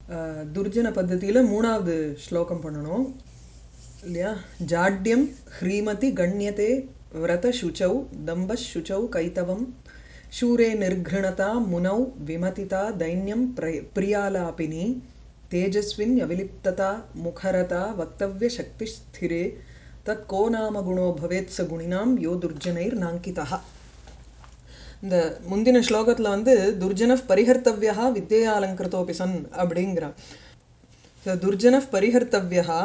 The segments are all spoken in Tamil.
அஹ், துர்ஜன பத்ததியில் மூணாவது ஸ்லோகம் பண்ணணும் இல்லையா ஜாட்யம் ஹ்ரீமதி கண்யதே விரத சுச்சௌ தம்ப சுச்சௌ கைத்தவம் शूरे निर्घृणता मुनौ विमतिता दैन्यं प्र प्रियालापिनी तेजस्विन् अविलिप्तता मुखरता वक्तव्यशक्तिस्थिरे तत्को नाम गुणो भवेत् स गुणिनां यो दुर्जनैर्नाङ्कितः இந்த முந்தின ஸ்லோகத்தில் வந்து துர்ஜன பரிஹர்த்தவியா வித்யா அலங்கிருத்தோபி சன் அப்படிங்கிறான் துர்ஜன பரிஹர்த்தவியா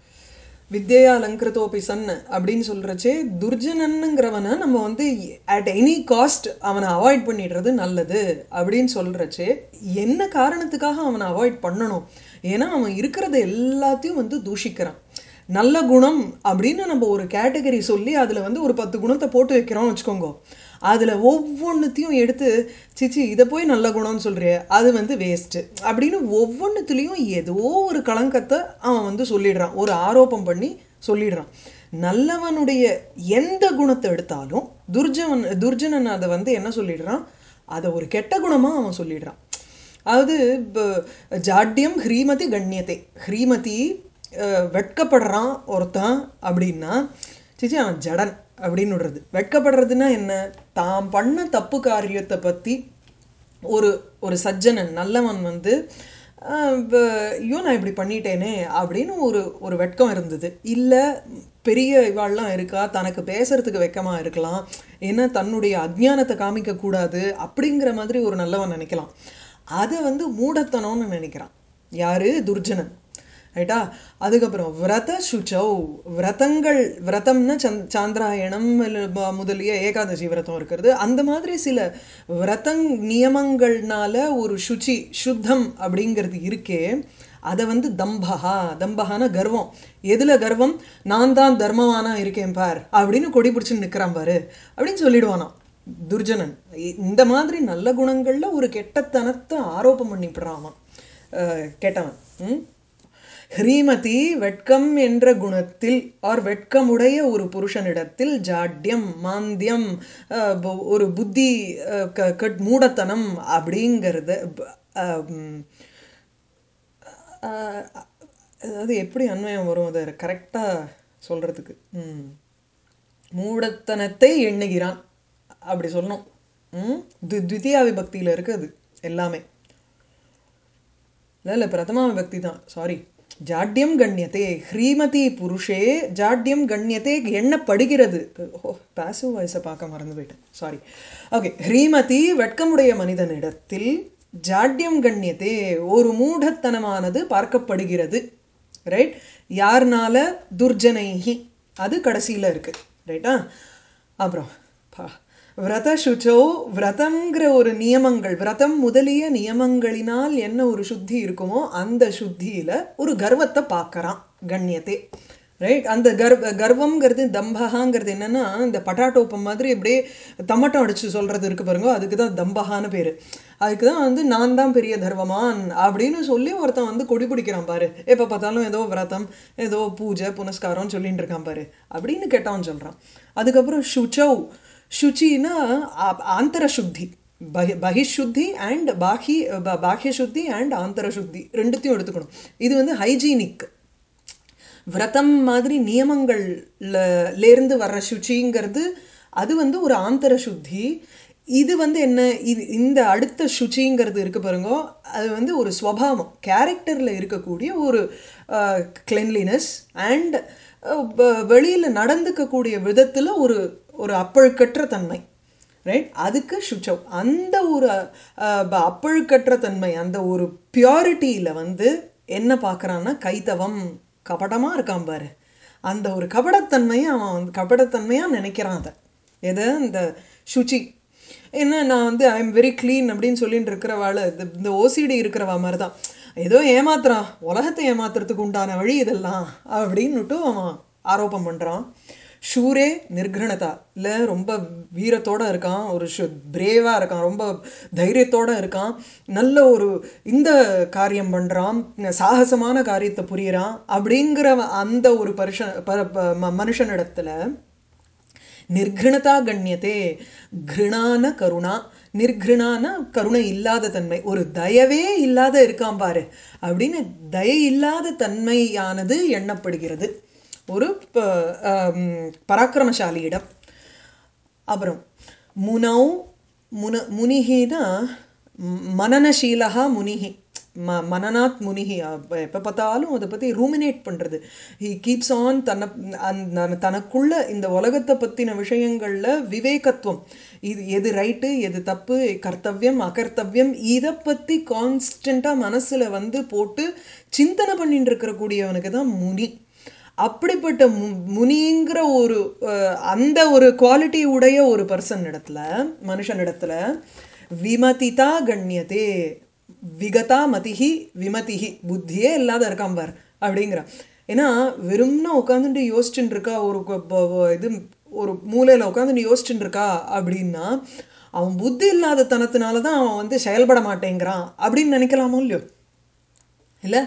வித்யா அலங்கிருத்தோபி சன் அப்படின்னு சொல்கிறச்சே துர்ஜனன்னுங்கிறவனை நம்ம வந்து அட் எனி காஸ்ட் அவனை அவாய்ட் பண்ணிடுறது நல்லது அப்படின்னு சொல்கிறச்சே என்ன காரணத்துக்காக அவனை அவாய்ட் பண்ணணும் ஏன்னா அவன் இருக்கிறது எல்லாத்தையும் வந்து தூஷிக்கிறான் நல்ல குணம் அப்படின்னு நம்ம ஒரு கேட்டகரி சொல்லி அதில் வந்து ஒரு பத்து குணத்தை போட்டு வைக்கிறோம் வச்சுக்கோங்க அதில் ஒவ்வொன்றுத்தையும் எடுத்து சிச்சி இதை போய் நல்ல குணம்னு சொல்கிறிய அது வந்து வேஸ்ட்டு அப்படின்னு ஒவ்வொன்றுத்துலேயும் ஏதோ ஒரு களங்கத்தை அவன் வந்து சொல்லிடுறான் ஒரு ஆரோப்பம் பண்ணி சொல்லிடுறான் நல்லவனுடைய எந்த குணத்தை எடுத்தாலும் துர்ஜவன் துர்ஜனன் அதை வந்து என்ன சொல்லிடுறான் அதை ஒரு கெட்ட குணமாக அவன் சொல்லிடுறான் அதாவது இப்போ ஜாட்யம் ஹ்ரீமதி கண்ணியத்தை ஹ்ரீமதி அஹ், வெட்கப்படுறான் ஒருத்தன் அப்படின்னா சிச்சி அவன் ஜடன் அப்படின்னு விடுறது வெட்கப்படுறதுன்னா என்ன தான் பண்ண தப்பு காரியத்தை பற்றி ஒரு ஒரு சஜ்ஜனன் நல்லவன் வந்து ஆஹ், வ- ஐயோ நான் இப்படி பண்ணிட்டேனே அப்படின்னு ஒரு ஒரு வெட்கம் இருந்தது இல்லை பெரிய இவாள்லாம் இருக்கா தனக்கு பேசுறதுக்கு வெக்கமாக இருக்கலாம் ஏன்னா தன்னுடைய அஜ்ஞானத்தை காமிக்கக்கூடாது அப்படிங்கிற மாதிரி ஒரு நல்லவன் நினைக்கலாம் அதை வந்து மூடத்தனம்னு நினைக்கிறான் யாரு துர்ஜனன் ரைட்டா அதுக்கப்புறம் விரத சுச்சௌ விரதங்கள் விரதம்னா சந்த் சாந்திராயணம் இல்ல ப- முதலிய ஏகாதசி விரதம் இருக்கிறது அந்த மாதிரி சில விரதங் நியமங்கள்னால ஒரு சுச்சி சுத்தம் அப்படிங்கிறது இருக்கே அதை வந்து தம்பஹா தம்பஹான கர்வம் எதுல கர்வம் நான் தான் தர்மவானா இருக்கேன் பார் அப்படின்னு கொடி பிடிச்சு நிற்கிறான் பாரு அப்படின்னு சொல்லிடுவானாம் துர்ஜனன் இ- இந்த மாதிரி நல்ல குணங்கள்ல ஒரு கெட்டத்தனத்தை ஆரோப்பம் பண்ணிவிடுறான் அவன் அஹ், கெட்டவன் ம் ஹ்ரீமதி வெட்கம் என்ற குணத்தில் ஆர் வெட்கமுடைய ஒரு புருஷனிடத்தில் ஜாட்யம் மாந்தியம் அஹ், பு- ஒரு புத்தி அஹ், க- கட் மூடத்தனம் அப்படிங்கிறத ப- அஹ், ம், அஹ், அதாவது எப்படி அன்வயம் வரும் அதை கரெக்டாக சொல்கிறதுக்கு ம் மூடத்தனத்தை எண்ணுகிறான் அப்படி சொல்லணும் ம் து- த்விதியா விபக்தியில் இருக்கு அது எல்லாமே இல்லை இல்லை பிரதமா விபக்தி தான் சாரி ஜாட்யம் கண்ணியத்தே ஹ்ரீமதி புருஷே ஜாட்யம் கண்ணியத்தே எண்ணப்படுகிறது ஓ பாசிவ் வாய்ஸை பார்க்க மறந்து போயிட்டேன் சாரி ஓகே ஹ்ரீமதி வெட்கமுடைய மனிதனிடத்தில் ஜாட்யம் கண்ணியத்தே ஒரு மூடத்தனமானது பார்க்கப்படுகிறது ரைட் யார்னால துர்ஜனைஹி அது கடைசியில் இருக்கு ரைட்டா அப்புறம் பா விரத சுச்சோ விரதங்கிற ஒரு நியமங்கள் விரதம் முதலிய நியமங்களினால் என்ன ஒரு சுத்தி இருக்குமோ அந்த சுத்தியில ஒரு கர்வத்தை பார்க்கறான் கண்ணியத்தை ரைட் அந்த கர்வ கர்வம்ங்கிறது தம்பகாங்கிறது என்னன்னா இந்த பட்டாட்டோப்பம் மாதிரி அப்படியே தம்மட்டம் அடிச்சு சொல்றது இருக்கு பாருங்க அதுக்கு தான் தம்பகான்னு பேரு அதுக்கு தான் வந்து நான் தான் பெரிய தர்மமான் அப்படின்னு சொல்லி ஒருத்தன் வந்து கொடி பிடிக்கிறான் பாரு எப்போ பார்த்தாலும் ஏதோ விரதம் ஏதோ பூஜை புனஸ்காரம் சொல்லிட்டு இருக்கான் பாரு அப்படின்னு கேட்டவன் சொல்றான் அதுக்கப்புறம் சுச்சௌ சுச்சின்னா ஆ- ஆந்தர சுத்தி பகி பகிஷுத்தி அண்ட் பாஹி ப- பாஹ்ய சுத்தி அண்ட் ஆந்தர சுத்தி ரெண்டுத்தையும் எடுத்துக்கணும் இது வந்து ஹைஜீனிக் விரதம் மாதிரி நியமங்கள்ல லேருந்து வர்ற சுச்சிங்கிறது அது வந்து ஒரு ஆந்தர சுத்தி இது வந்து என்ன இது இந்த அடுத்த சுச்சிங்கிறது இருக்கு பாருங்க அது வந்து ஒரு ஸ்வபாவம் கேரக்டரில் இருக்கக்கூடிய ஒரு கிளென்லினஸ் அண்ட் வெளியில் நடந்துக்கக்கூடிய விதத்தில் ஒரு ஒரு அப்பழுக்கற்ற தன்மை ரைட் அதுக்கு சுச்சவ் அந்த ஒரு அஹ், ப- அப்பழுக்கற்ற தன்மை அந்த ஒரு பியூரிட்டியில் வந்து என்ன பார்க்குறான்னா கைத்தவம் கபடமாக இருக்கான் பாரு அந்த ஒரு கபடத்தன்மையை அவன் வந்து கபடத்தன்மையாக நினைக்கிறான் அதை எதை இந்த சுச்சி என்ன நான் வந்து ஐ எம் வெரி க்ளீன் அப்படின்னு சொல்லிட்டு இருக்கிறவாள் இந்த இந்த ஓசிடி இருக்கிறவா மாதிரி தான் ஏதோ ஏமாத்துறான் உலகத்தை ஏமாத்துறதுக்கு உண்டான வழி இதெல்லாம் அப்படின்னுட்டு அவன் ஆரோப்பம் பண்ணுறான் ஷூரே நிர்கிரணதா இல்லை ரொம்ப வீரத்தோட இருக்கான் ஒரு ஷு பிரேவாக இருக்கான் ரொம்ப தைரியத்தோட இருக்கான் நல்ல ஒரு இந்த காரியம் பண்ணுறான் சாகசமான காரியத்தை புரியறான் அப்படிங்கிற அந்த ஒரு பருஷ ப ப- ம- மனுஷனிடத்துல நிர்கிருணதா கண்ணியத்தே கிருணான கருணா நிர்கிருணான கருணை இல்லாத தன்மை ஒரு தயவே இல்லாத இருக்கான் பாரு அப்படின்னு தயை இல்லாத தன்மையானது எண்ணப்படுகிறது ஒரு ப- ஆம், பராக்கிரமசாலியிடம் அப்புறம் முனௌ முன முனிஹினா மனநசீலகா முனிஹி ம மனநாத் முனிஹி எப்போ பார்த்தாலும் அதை பற்றி ரூமினேட் பண்ணுறது ஹி கீப்ஸ் ஆன் தன்னை அந்த தனக்குள்ள இந்த உலகத்தை பற்றின விஷயங்களில் விவேகத்துவம் இது எது ரைட்டு எது தப்பு கர்த்தவ்யம் அகர்த்தவ்யம் இதை பற்றி கான்ஸ்டண்ட்டாக மனசில் வந்து போட்டு சிந்தனை பண்ணிட்டு இருக்கிற கூடியவனுக்கு தான் முனி அப்படிப்பட்ட மு முனிங்கிற ஒரு அஹ், அந்த ஒரு குவாலிட்டி உடைய ஒரு பர்சன் இடத்துல மனுஷன் இடத்துல விமதிதா கண்ணியதே விகதா மதிஹி விமதிஹி புத்தியே இல்லாத இருக்கான் பார் அப்படிங்கிற ஏன்னா வெறும்னா உட்காந்துட்டு யோசிச்சுட்டு இருக்கா ஒரு கு- ப- ப- இது ஒரு மூலையில் உட்காந்துட்டு யோசிச்சுட்டு இருக்கா அப்படின்னா அவன் புத்தி இல்லாத தனத்தினால தான் அவன் வந்து செயல்பட மாட்டேங்கிறான் அப்படின்னு நினைக்கலாமோ இல்லையோ இல்லை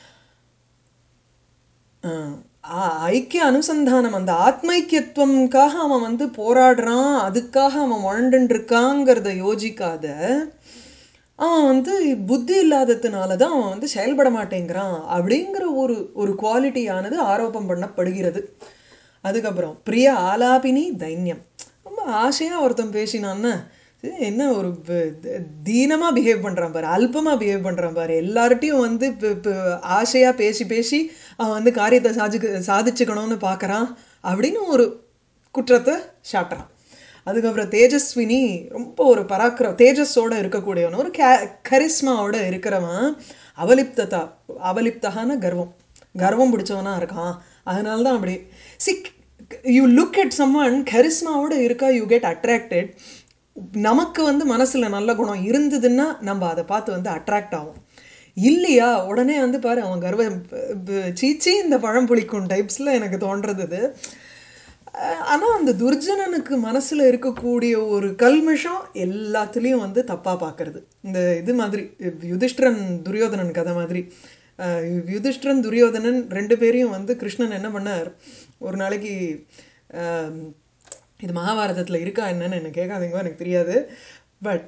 ஆஹ் ஆ- ஐக்கிய அனுசந்தானம் அந்த ஆத்மைக்கியத்துவம்காக அவன் வந்து போராடுறான் அதுக்காக அவன் வாழ்ந்துட்டு இருக்காங்கிறத யோசிக்காத அவன் வந்து புத்தி இல்லாததுனால தான் அவன் வந்து செயல்பட மாட்டேங்கிறான் அப்படிங்கிற ஒரு ஒரு குவாலிட்டியானது ஆரோபம் பண்ணப்படுகிறது அதுக்கப்புறம் பிரிய ஆலாபினி தைன்யம் ரொம்ப ஆசையாக ஒருத்தன் பேசினான்னா இது என்ன ஒரு தீனமாக பிஹேவ் பண்ணுறான் பாரு அல்பமாக பிஹேவ் பண்ணுறான் பாரு எல்லார்ட்டையும் வந்து ஆசையாக பேசி பேசி அவன் வந்து காரியத்தை சாதிக்க சாதிச்சுக்கணும்னு பார்க்குறான் அப்படின்னு ஒரு குற்றத்தை சாட்டுறான் அதுக்கப்புறம் தேஜஸ்வினி ரொம்ப ஒரு பராக்கிரம் தேஜஸோட இருக்கக்கூடியவன் ஒரு கே கரிஸ்மாவோட இருக்கிறவன் அவலிப்ததா அவலிப்தகான கர்வம் கர்வம் பிடிச்சவனா இருக்கான் அதனால தான் அப்படி chic you look at someone கரிஸ்மாவோட இருக்கா யூ கெட் அட்ராக்டட் நமக்கு வந்து மனசில் நல்ல குணம் இருந்ததுன்னா நம்ம அதை பார்த்து வந்து அட்ராக்ட் ஆகும் இல்லையா உடனே வந்து பாரு அவன் கர்வம் ப- சீச்சி இந்த பழம் புளிக்கும் டைப்ஸில் எனக்கு தோன்றது இது ஆனால் அந்த துர்ஜனனுக்கு மனசில் இருக்கக்கூடிய ஒரு கல்மிஷம் எல்லாத்துலேயும் வந்து தப்பாக பார்க்கறது இந்த இது மாதிரி யுதிஷ்டிரன் துரியோதனன் கதை மாதிரி அஹ் யுதிஷ்டிரன் துரியோதனன் ரெண்டு பேரையும் வந்து கிருஷ்ணன் என்ன பண்ணார் ஒரு நாளைக்கு அஹ், இது மகாபாரதத்தில் இருக்கா என்னன்னு எனக்கு கேட்காதீங்க எனக்கு தெரியாது பட்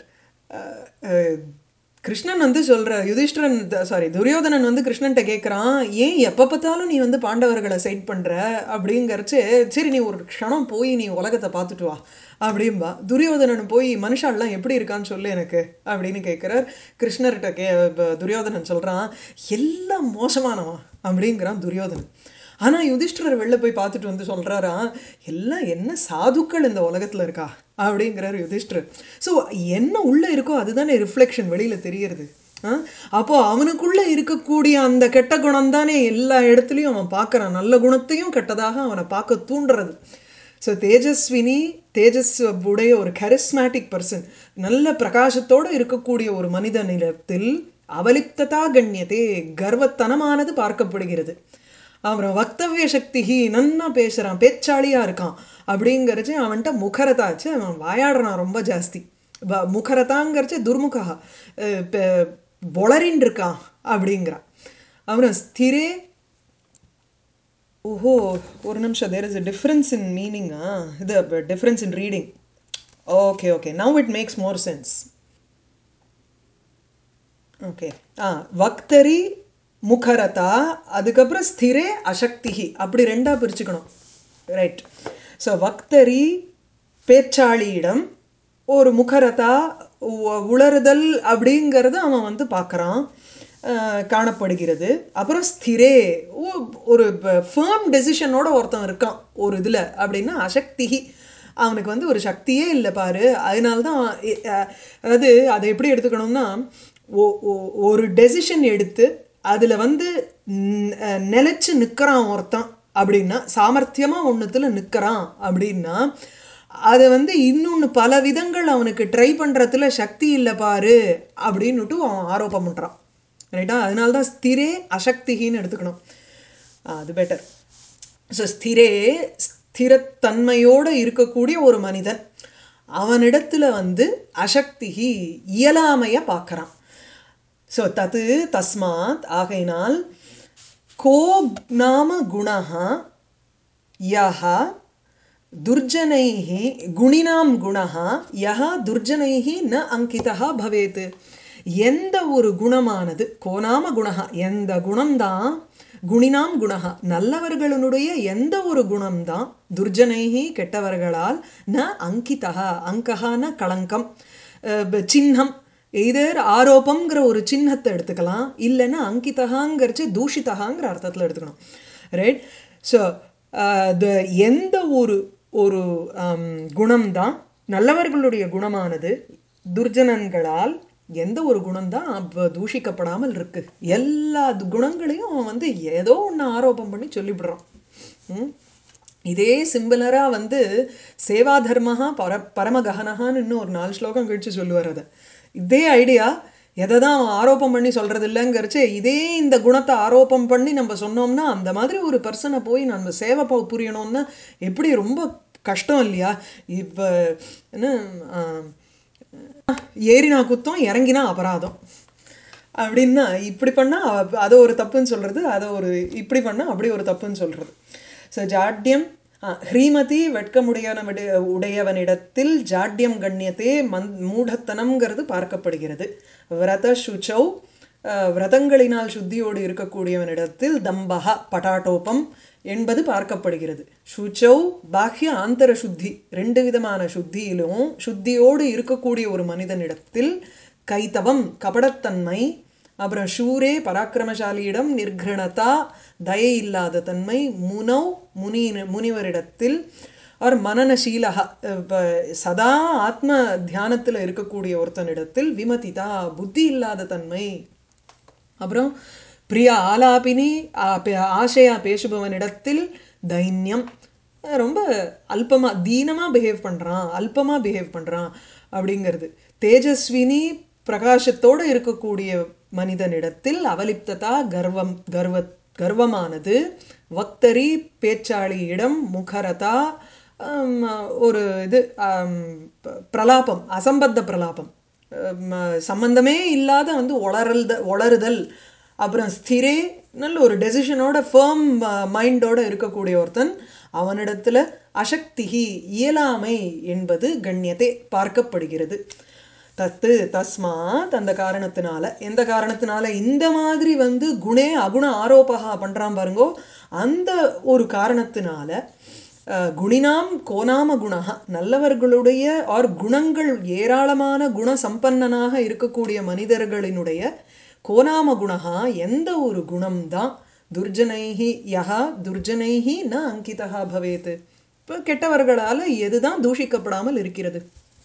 கிருஷ்ணன் வந்து சொல்ற யுதிஷ்டிரன் சாரி துரியோதனன் வந்து கிருஷ்ணன்ட்ட கேட்குறான் ஏன் எப்போ பார்த்தாலும் நீ வந்து பாண்டவர்களை சைட் பண்ணுற அப்படிங்கறச்சு சரி நீ ஒரு க்ஷணம் போய் நீ உலகத்தை பார்த்துட்டு வா அப்படிம்பா துரியோதனன் போய் மனுஷாலாம் எப்படி இருக்கான்னு சொல்லு எனக்கு அப்படின்னு கேட்குறார் கிருஷ்ணர்கிட்ட கே ப- துரியோதனன் சொல்கிறான் எல்லாம் மோசமானவன் அப்படிங்கிறான் துரியோதனன் ஆனால் யுதிஷ்டிரர் வெளில போய் பார்த்துட்டு வந்து சொல்கிறாராம் எல்லாம் என்ன சாதுக்கள் இந்த உலகத்தில் இருக்கா அப்படிங்கிறார் யுதிஷ்டிரர் ஸோ என்ன உள்ளே இருக்கோ அதுதானே ரிஃப்ளெக்ஷன் வெளியில் தெரியறது ஆ அப்போ அவனுக்குள்ளே இருக்கக்கூடிய அந்த கெட்ட குணம் தானே எல்லா இடத்துலையும் அவன் பார்க்குறான் நல்ல குணத்தையும் கெட்டதாக அவனை பார்க்க தூண்டுறது ஸோ தேஜஸ்வினி தேஜஸ் உடைய ஒரு கரிஸ்மேட்டிக் பர்சன் நல்ல பிரகாசத்தோடு இருக்கக்கூடிய ஒரு மனித நிலத்தில் அவலிப்ததா கண்ணியத்தே கர்வத்தனமானது பார்க்கப்படுகிறது அப்புறம் வக்தவ்ய சக்திஹி நன்னா பேசுகிறான் பேச்சாளியாக இருக்கான் அப்படிங்கிறச்சு அவன்கிட்ட முகரதாச்சு அவன் வாயாடுறான் ரொம்ப ஜாஸ்தி வ முகரதாங்கிறச்சு துர்முகா அஹ் பெ- பொளரின் இருக்கான் அப்படிங்கிறான் அப்புறம் ஸ்திரே ஓஹோ ஒரு நிமிஷம் there is a difference in மீனிங்கா இது difference in reading okay okay now it makes more sense okay ஆ வக்தரி முகரதா அதுக்கப்புறம் ஸ்திரே அசக்திஹி அப்படி ரெண்டாக பிரிச்சுக்கணும் ரைட் ஸோ வக்தரி பேச்சாளியிடம் ஒரு முகரதா உ- உளறுதல் அப்படிங்கிறத அவன் வந்து பார்க்குறான் காணப்படுகிறது அப்புறம் ஸ்திரே ஒ- ஒரு ஃபேர்ம் டெசிஷனோட ஒருத்தன் இருக்கான் ஒரு இதில் அப்படின்னா அசக்திஹி அவனுக்கு வந்து ஒரு சக்தியே இல்லை பாரு அதனால தான் எ- அஹ், அதாவது அதை எப்படி எடுத்துக்கணும்னா ஒ- ஒ- ஒரு டெசிஷன் எடுத்து அதில் வந்து ந- அஹ், நிலைச்சு நிற்கிறான் ஒருத்தன் அப்படின்னா சாமர்த்தியமாக ஒன்றுத்தில் நிற்கிறான் அப்படின்னா அதை வந்து இன்னொன்று பல விதங்கள் அவனுக்கு ட்ரை பண்ணுறதுல சக்தி இல்லை பாரு அப்படின்னுட்டு அவன் ஆரோப்பம் பண்ணுறான் ரைட்டா அதனால தான் ஸ்திரே அசக்திகின்னு எடுத்துக்கணும் ஆ, அது பெட்டர் ஸோ ஸ்திரே ஸ்திரத்தன்மையோடு இருக்கக்கூடிய ஒரு மனிதன் அவனிடத்துல வந்து அசக்திகி இயலாமையை பார்க்குறான் ஸோ தத்து தஸ்மாத் ஆகையினால் கோ நாம குணா யஹ துர்ஜனைः குணினாம் குணः யः துர்ஜனைः ந அங்கிதா பவேத் எந்த ஒரு குணமானது கோனாம குணஹா எந்த குணம்தான் குணினாம் குணஹா நல்லவர்களுடைய எந்த ஒரு குணம்தான் துர்ஜனைஹி கெட்டவர்களால் ந அங்கிதா அங்கஹான களங்கம் அஹ் ப- சின்னம் எய்தர் ஆரோப்பம்ங்கிற ஒரு சின்னத்தை எடுத்துக்கலாம் இல்லைன்னா அங்கிதகாங்கிறச்சு தூஷிதகாங்கிற அர்த்தத்தில் எடுத்துக்கணும் ரைட் ஸோ எந்த ஒரு ஒரு குணம்தான் நல்லவர்களுடைய குணமானது துர்ஜனன்களால் எந்த ஒரு குணம்தான் அப்ப தூஷிக்கப்படாமல் இருக்கு எல்லா து- குணங்களையும் அவன் வந்து ஏதோ ஒன்று ஆரோபம் பண்ணி சொல்லிவிடுறான் ம்? இதே சிம்பிளராக வந்து சேவா தர்மஹா பர பரமகஹனஹான்னு இன்னும் ஒரு நாலு ஸ்லோகம் கழிச்சு சொல்லுவார் அதை இதே ஐடியா எதை தான் அவன் ஆரோப்பம் பண்ணி சொல்கிறது இல்லைங்கிறச்சு இதே இந்த குணத்தை ஆரோப்பம் பண்ணி நம்ம சொன்னோம்னா அந்த மாதிரி ஒரு பர்சனை போய் நம்ம சேவை ப- புரியணும்னா எப்படி ரொம்ப கஷ்டம் இல்லையா இப்போ என்ன ஆஹ், ஏறினா குத்தம் இறங்கினா அபராதம் அப்படின்னா இப்படி பண்ணால் அதை ஒரு தப்புன்னு சொல்கிறது அதை ஒரு இப்படி பண்ணால் அப்படி ஒரு தப்புன்னு சொல்கிறது ஸோ ஜாட்யம் ஆ, ஹ்ரீமதி வெட்கமுடையவன உடையவனிடத்தில் ஜாட்யம் கண்ணியத்தே மந் மூடத்தனம்ங்கிறது பார்க்கப்படுகிறது விரத சுச்சௌ அஹ், விரதங்களினால் சுத்தியோடு இருக்கக்கூடியவனிடத்தில் தம்பஹா பட்டாட்டோபம் என்பது பார்க்கப்படுகிறது சுச்சௌ பாஹ்ய ஆந்தர சுத்தி ரெண்டு விதமான சுத்தியிலும் சுத்தியோடு இருக்கக்கூடிய ஒரு மனிதனிடத்தில் கைத்தவம் கபடத்தன்மை அப்புறம் ஷூரே பராக்கிரமசாலியிடம் நிர்கிரணதா தயை இல்லாத தன்மை முனௌ முனி முனிவரிடத்தில் அவர் மனநசீலக இப்ப சதா ஆத்ம தியானத்தில் இருக்கக்கூடிய ஒருத்தனிடத்தில் விமதிதா புத்தி இல்லாத தன்மை அப்புறம் பிரியா ஆலாபினி ஆ- பே- ஆசையா பேசுபவனிடத்தில் தைன்யம் அஹ் ரொம்ப அல்பமாக தீனமாக பிஹேவ் பண்ணுறான் அல்பமாக பிஹேவ் பண்ணுறான் அப்படிங்கிறது தேஜஸ்வினி பிரகாசத்தோடு இருக்கக்கூடிய மனிதனிடத்தில் அவலிப்ததா கர்வம் கர்வ கர்வமானது வக்தரி பேச்சாளியிடம் முகரதா ஆம், ஒரு இது ஆம், ப- பிரலாபம் அசம்பத்த பிரலாபம் ஆம், சம்பந்தமே இல்லாத வந்து ஒளறல் ஒளறுதல் அப்புறம் ஸ்திரே நல்ல ஒரு டெசிஷனோட ஃபேர்ம் மைண்டோட இருக்கக்கூடிய ஒருத்தன் அவனிடத்துல அசக்திகி இயலாமை என்பது கண்ணியத்தை பார்க்கப்படுகிறது தத்து தஸ்மாத் அந்த காரணத்தினால எந்த காரணத்தினால இந்த மாதிரி வந்து குணே அகுண ஆரோபகா பண்றான் பாருங்கோ அந்த ஒரு காரணத்தினால அஹ், குணினாம் கோனாம குணஹா நல்லவர்களுடைய ஆர் குணங்கள் ஏராளமான குண சம்பன்னனாக இருக்கக்கூடிய மனிதர்களினுடைய கோனாம குணஹா எந்த ஒரு குணம்தான் துர்ஜனைஹி யஹா துர்ஜனைஹி ந அங்கிதா பவேத் இப்போ கெட்டவர்களால் எதுதான் தூஷிக்கப்படாமல் இருக்கிறது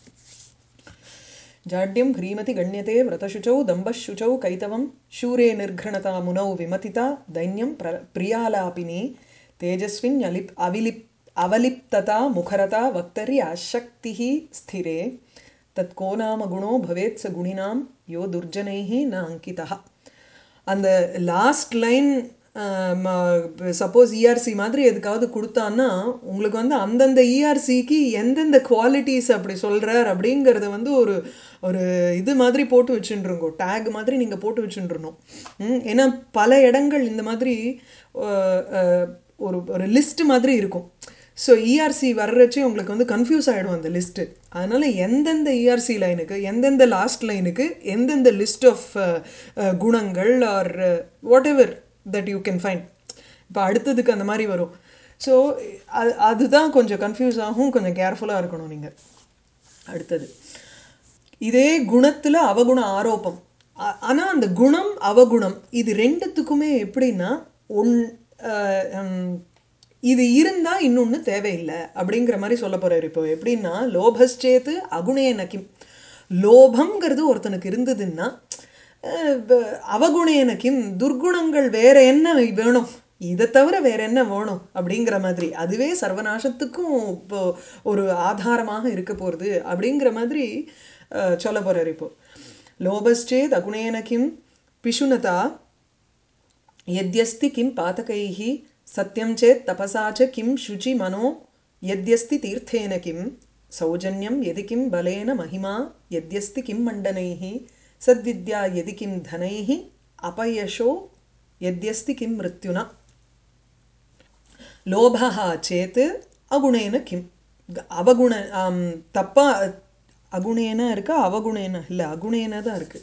जाड्यं ह्रीमति गण्यते व्रतशुचौ दम्भशुचौ कैतवं शूरे निर्घृणता मुनौ विमतिता दैन्यं प्र प्रियालापिनी तेजस्विन्यलिप् अविलिप् अवलिप्तता मुखरता वक्तरि अशक्तिः स्थिरे तत्को नाम गुणो भवेत् स गुणिनां यो दुर्जनैः न अङ्कितः அந்த லாஸ்ட் லைன் சப்போஸ் இஆர்சி மாதிரி எதுக்காவது கொடுத்தான்னா உங்களுக்கு வந்து அந்தந்த இஆர்சிக்கு எந்தெந்த குவாலிட்டிஸ் அப்படி சொல்கிறார் அப்படிங்கிறத வந்து ஒரு ஒரு இது மாதிரி போட்டு வச்சுருங்கோ டேக் மாதிரி நீங்கள் போட்டு வச்சுருணும் ஏன்னா பல இடங்கள் இந்த மாதிரி அஹ், அஹ், ஒரு ஒரு லிஸ்ட் மாதிரி இருக்கும் ஸோ இஆர்சி வர்றச்சே உங்களுக்கு வந்து கன்ஃபியூஸ் ஆகிடும் அந்த லிஸ்ட்டு அதனால் எந்தெந்த இஆர்சி லைனுக்கு எந்தெந்த லாஸ்ட் லைனுக்கு எந்தெந்த லிஸ்ட் ஆஃப் குணங்கள் or whatever that you can find இப்போ அடுத்ததுக்கு அந்த மாதிரி வரும் ஸோ அது அதுதான் கொஞ்சம் கன்ஃபியூஸ் ஆகும் கொஞ்சம் கேர்ஃபுல்லாக இருக்கணும் நீங்கள் அடுத்தது இதே குணத்தில் அவகுண ஆரோப்பம் ஆனால் அந்த குணம் அவகுணம் இது ரெண்டுத்துக்குமே எப்படின்னா ஒன் அஹ், ஹம், இது இருந்தால் இன்னொன்று தேவையில்லை அப்படிங்கிற மாதிரி சொல்ல போகிறார் இப்போ எப்படின்னா லோபஸ்சேத்து அகுணே நகிம் லோபம்ங்கிறது ஒருத்தனுக்கு இருந்ததுன்னா அஹ், வ- அவகுணேன கிம் துர்குணங்கள் வேற என்ன வேணும் இதை தவிர வேற என்ன வேணும் அப்படிங்கிற மாதிரி அதுவே சர்வநாசத்துக்கும் இப்போ ஒரு ஆதாரமாக இருக்க போகிறது அப்படிங்கிற மாதிரி அஹ், சொல்ல போகிறார் இப்போ லோபஸ்சேத் அகுணேன கிம் பிஷுனதா यद्यस्ति किं पातकैः सत्यं चेत् तपसा च किं शुचि मनो यद्यस्ति तीर्थेन किं सौजन्यं यदि किं बलेन महिमा यद्यस्ति किं मण्डनैः सद्विद्या यदि किं धनैः अपयशो यद्यस्ति किं मृत्युना लोभः चेत् अगुणेन किं அவகுண ஆம், தப்பா அகுணேன இருக்கா அவகுணேன இல்லை அகுணேன தான் இருக்கு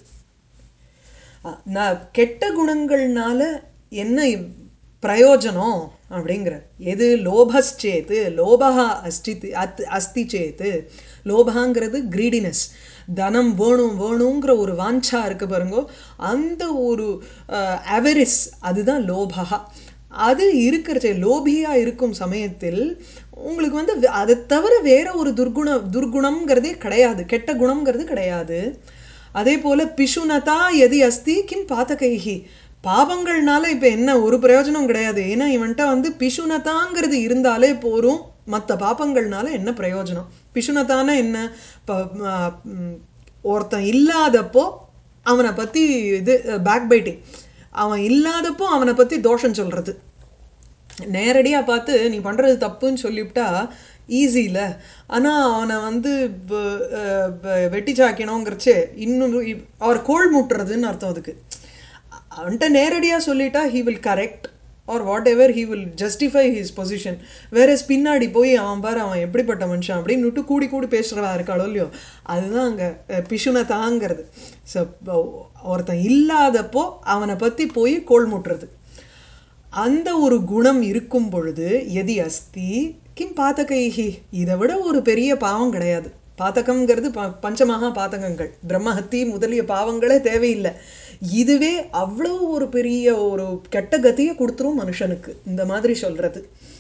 அ, நான் கெட்ட குணங்கள்னால என்ன இவ்- பிரயோஜனம் அப்படிங்கிற எது லோபஸ்சேத்து லோபஹா அஸ்தி அத் அஸ்தி சேத்து லோபகாங்கிறது கிரீடினஸ் தனம் வேணும் வேணுங்கிற ஒரு வாஞ்சா இருக்கு பாருங்க அந்த ஒரு அவரிஸ் அதுதான் லோபகா அது இருக்கிற லோபியா இருக்கும் சமயத்தில் உங்களுக்கு வந்து வே- அதை தவிர வேற ஒரு துர்குண துர்குணம்ங்கிறதே கிடையாது கெட்ட குணம்ங்கிறது கிடையாது அதே போல பிஷுனதா எதி அஸ்தி கிம் பாத்தகைஹி பாவங்கள்னால இப்போ என்ன ஒரு பிரயோஜனம் கிடையாது ஏன்னா இவன்ட்ட வந்து பிஷுனதாங்கிறது இருந்தாலே போரும் மற்ற பாப்பங்கள்னால என்ன பிரயோஜனம் பிஷுனதான என்ன இப்போ ஒருத்தன் இல்லாதப்போ அவனை பற்றி இது பேக் பைட்டிங் அவன் இல்லாதப்போ அவனை பற்றி தோஷம் சொல்கிறது நேரடியாக பார்த்து நீ பண்ணுறது தப்புன்னு சொல்லிவிட்டா ஈஸியில் ஆனால் அவனை வந்து ப- அஹ் ப- வெட்டி சாக்கணுங்கிறச்சே இன்னும் இப்- அவர் கோல் மூட்டுறதுன்னு அர்த்தம் அதுக்கு அவன்கிட்ட நேரடியாக சொல்லிட்டா he will correct or whatever he will justify his position வேற பின்னாடி போய் அவன் பாரு அவன் எப்படிப்பட்ட மனுஷன் அப்படின்னுட்டு கூடி கூடி பேசுகிறவா இருக்காளோ இல்லையோ அதுதான் அங்கே பிஷுனை தாங்கிறது ஸோ ஒருத்தன் இல்லாதப்போ அவனை பற்றி போய் கோல் மூட்டுறது அந்த ஒரு குணம் இருக்கும் பொழுது எதி அஸ்தி கிம் பாத்தகைஹி இதை விட ஒரு பெரிய பாவம் கிடையாது பாத்தகம்ங்கிறது ப பஞ்சமகா பாத்தகங்கள் பிரம்மஹத்தி முதலிய பாவங்களே தேவையில்லை இதுவே அவ்வளோ ஒரு பெரிய ஒரு கெட்ட கதியை கொடுத்துரும் மனுஷனுக்கு இந்த மாதிரி சொல்றது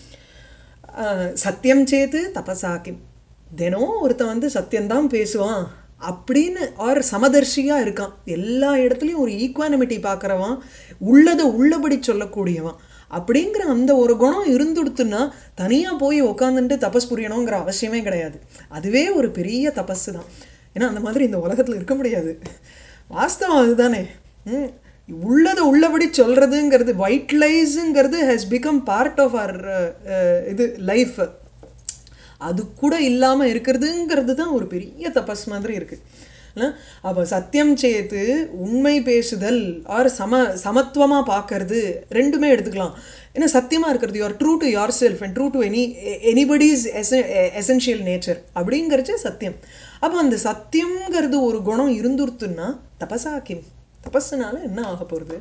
ஆஹ், சத்தியம் சேத்து தபசாக்கிம் தினம் ஒருத்தன் வந்து சத்தியம்தான் பேசுவான் அப்படின்னு ஆர் சமதர்ஷியா இருக்கான் எல்லா இடத்துலையும் ஒரு ஈக்குவானிமிட்டி பார்க்குறவன் உள்ளதை உள்ளபடி சொல்லக்கூடியவன் அப்படிங்கிற அந்த ஒரு குணம் இருந்துடுத்துன்னா தனியாக போய் உக்காந்துட்டு தபஸ் புரியணுங்கிற அவசியமே கிடையாது அதுவே ஒரு பெரிய தபஸ் தான் ஏன்னா அந்த மாதிரி இந்த உலகத்தில் இருக்க முடியாது வாஸ்தவம் அதுதானே ம் உள்ளதை உள்ளபடி சொல்கிறதுங்கிறது ஒயிட் லைஸுங்கிறது has become part of our இது லைஃப் அது கூட இல்லாமல் இருக்கிறதுங்கிறது தான் ஒரு பெரிய தபஸ் மாதிரி இருக்கு அப்போ சத்தியம் சேத்து உண்மை பேசுதல் ஆர் சம சமத்துவமாக பார்க்கறது ரெண்டுமே எடுத்துக்கலாம் ஏன்னா சத்தியமாக இருக்கிறது you're true to yourself and true to any anybody's essential nature அப்படிங்கிறச்சு சத்தியம் அப்போ அந்த சத்தியம்ங்கிறது ஒரு குணம் இருந்துருத்துன்னா தபசாக்கிம் தபஸுனால என்ன ஆக போகிறது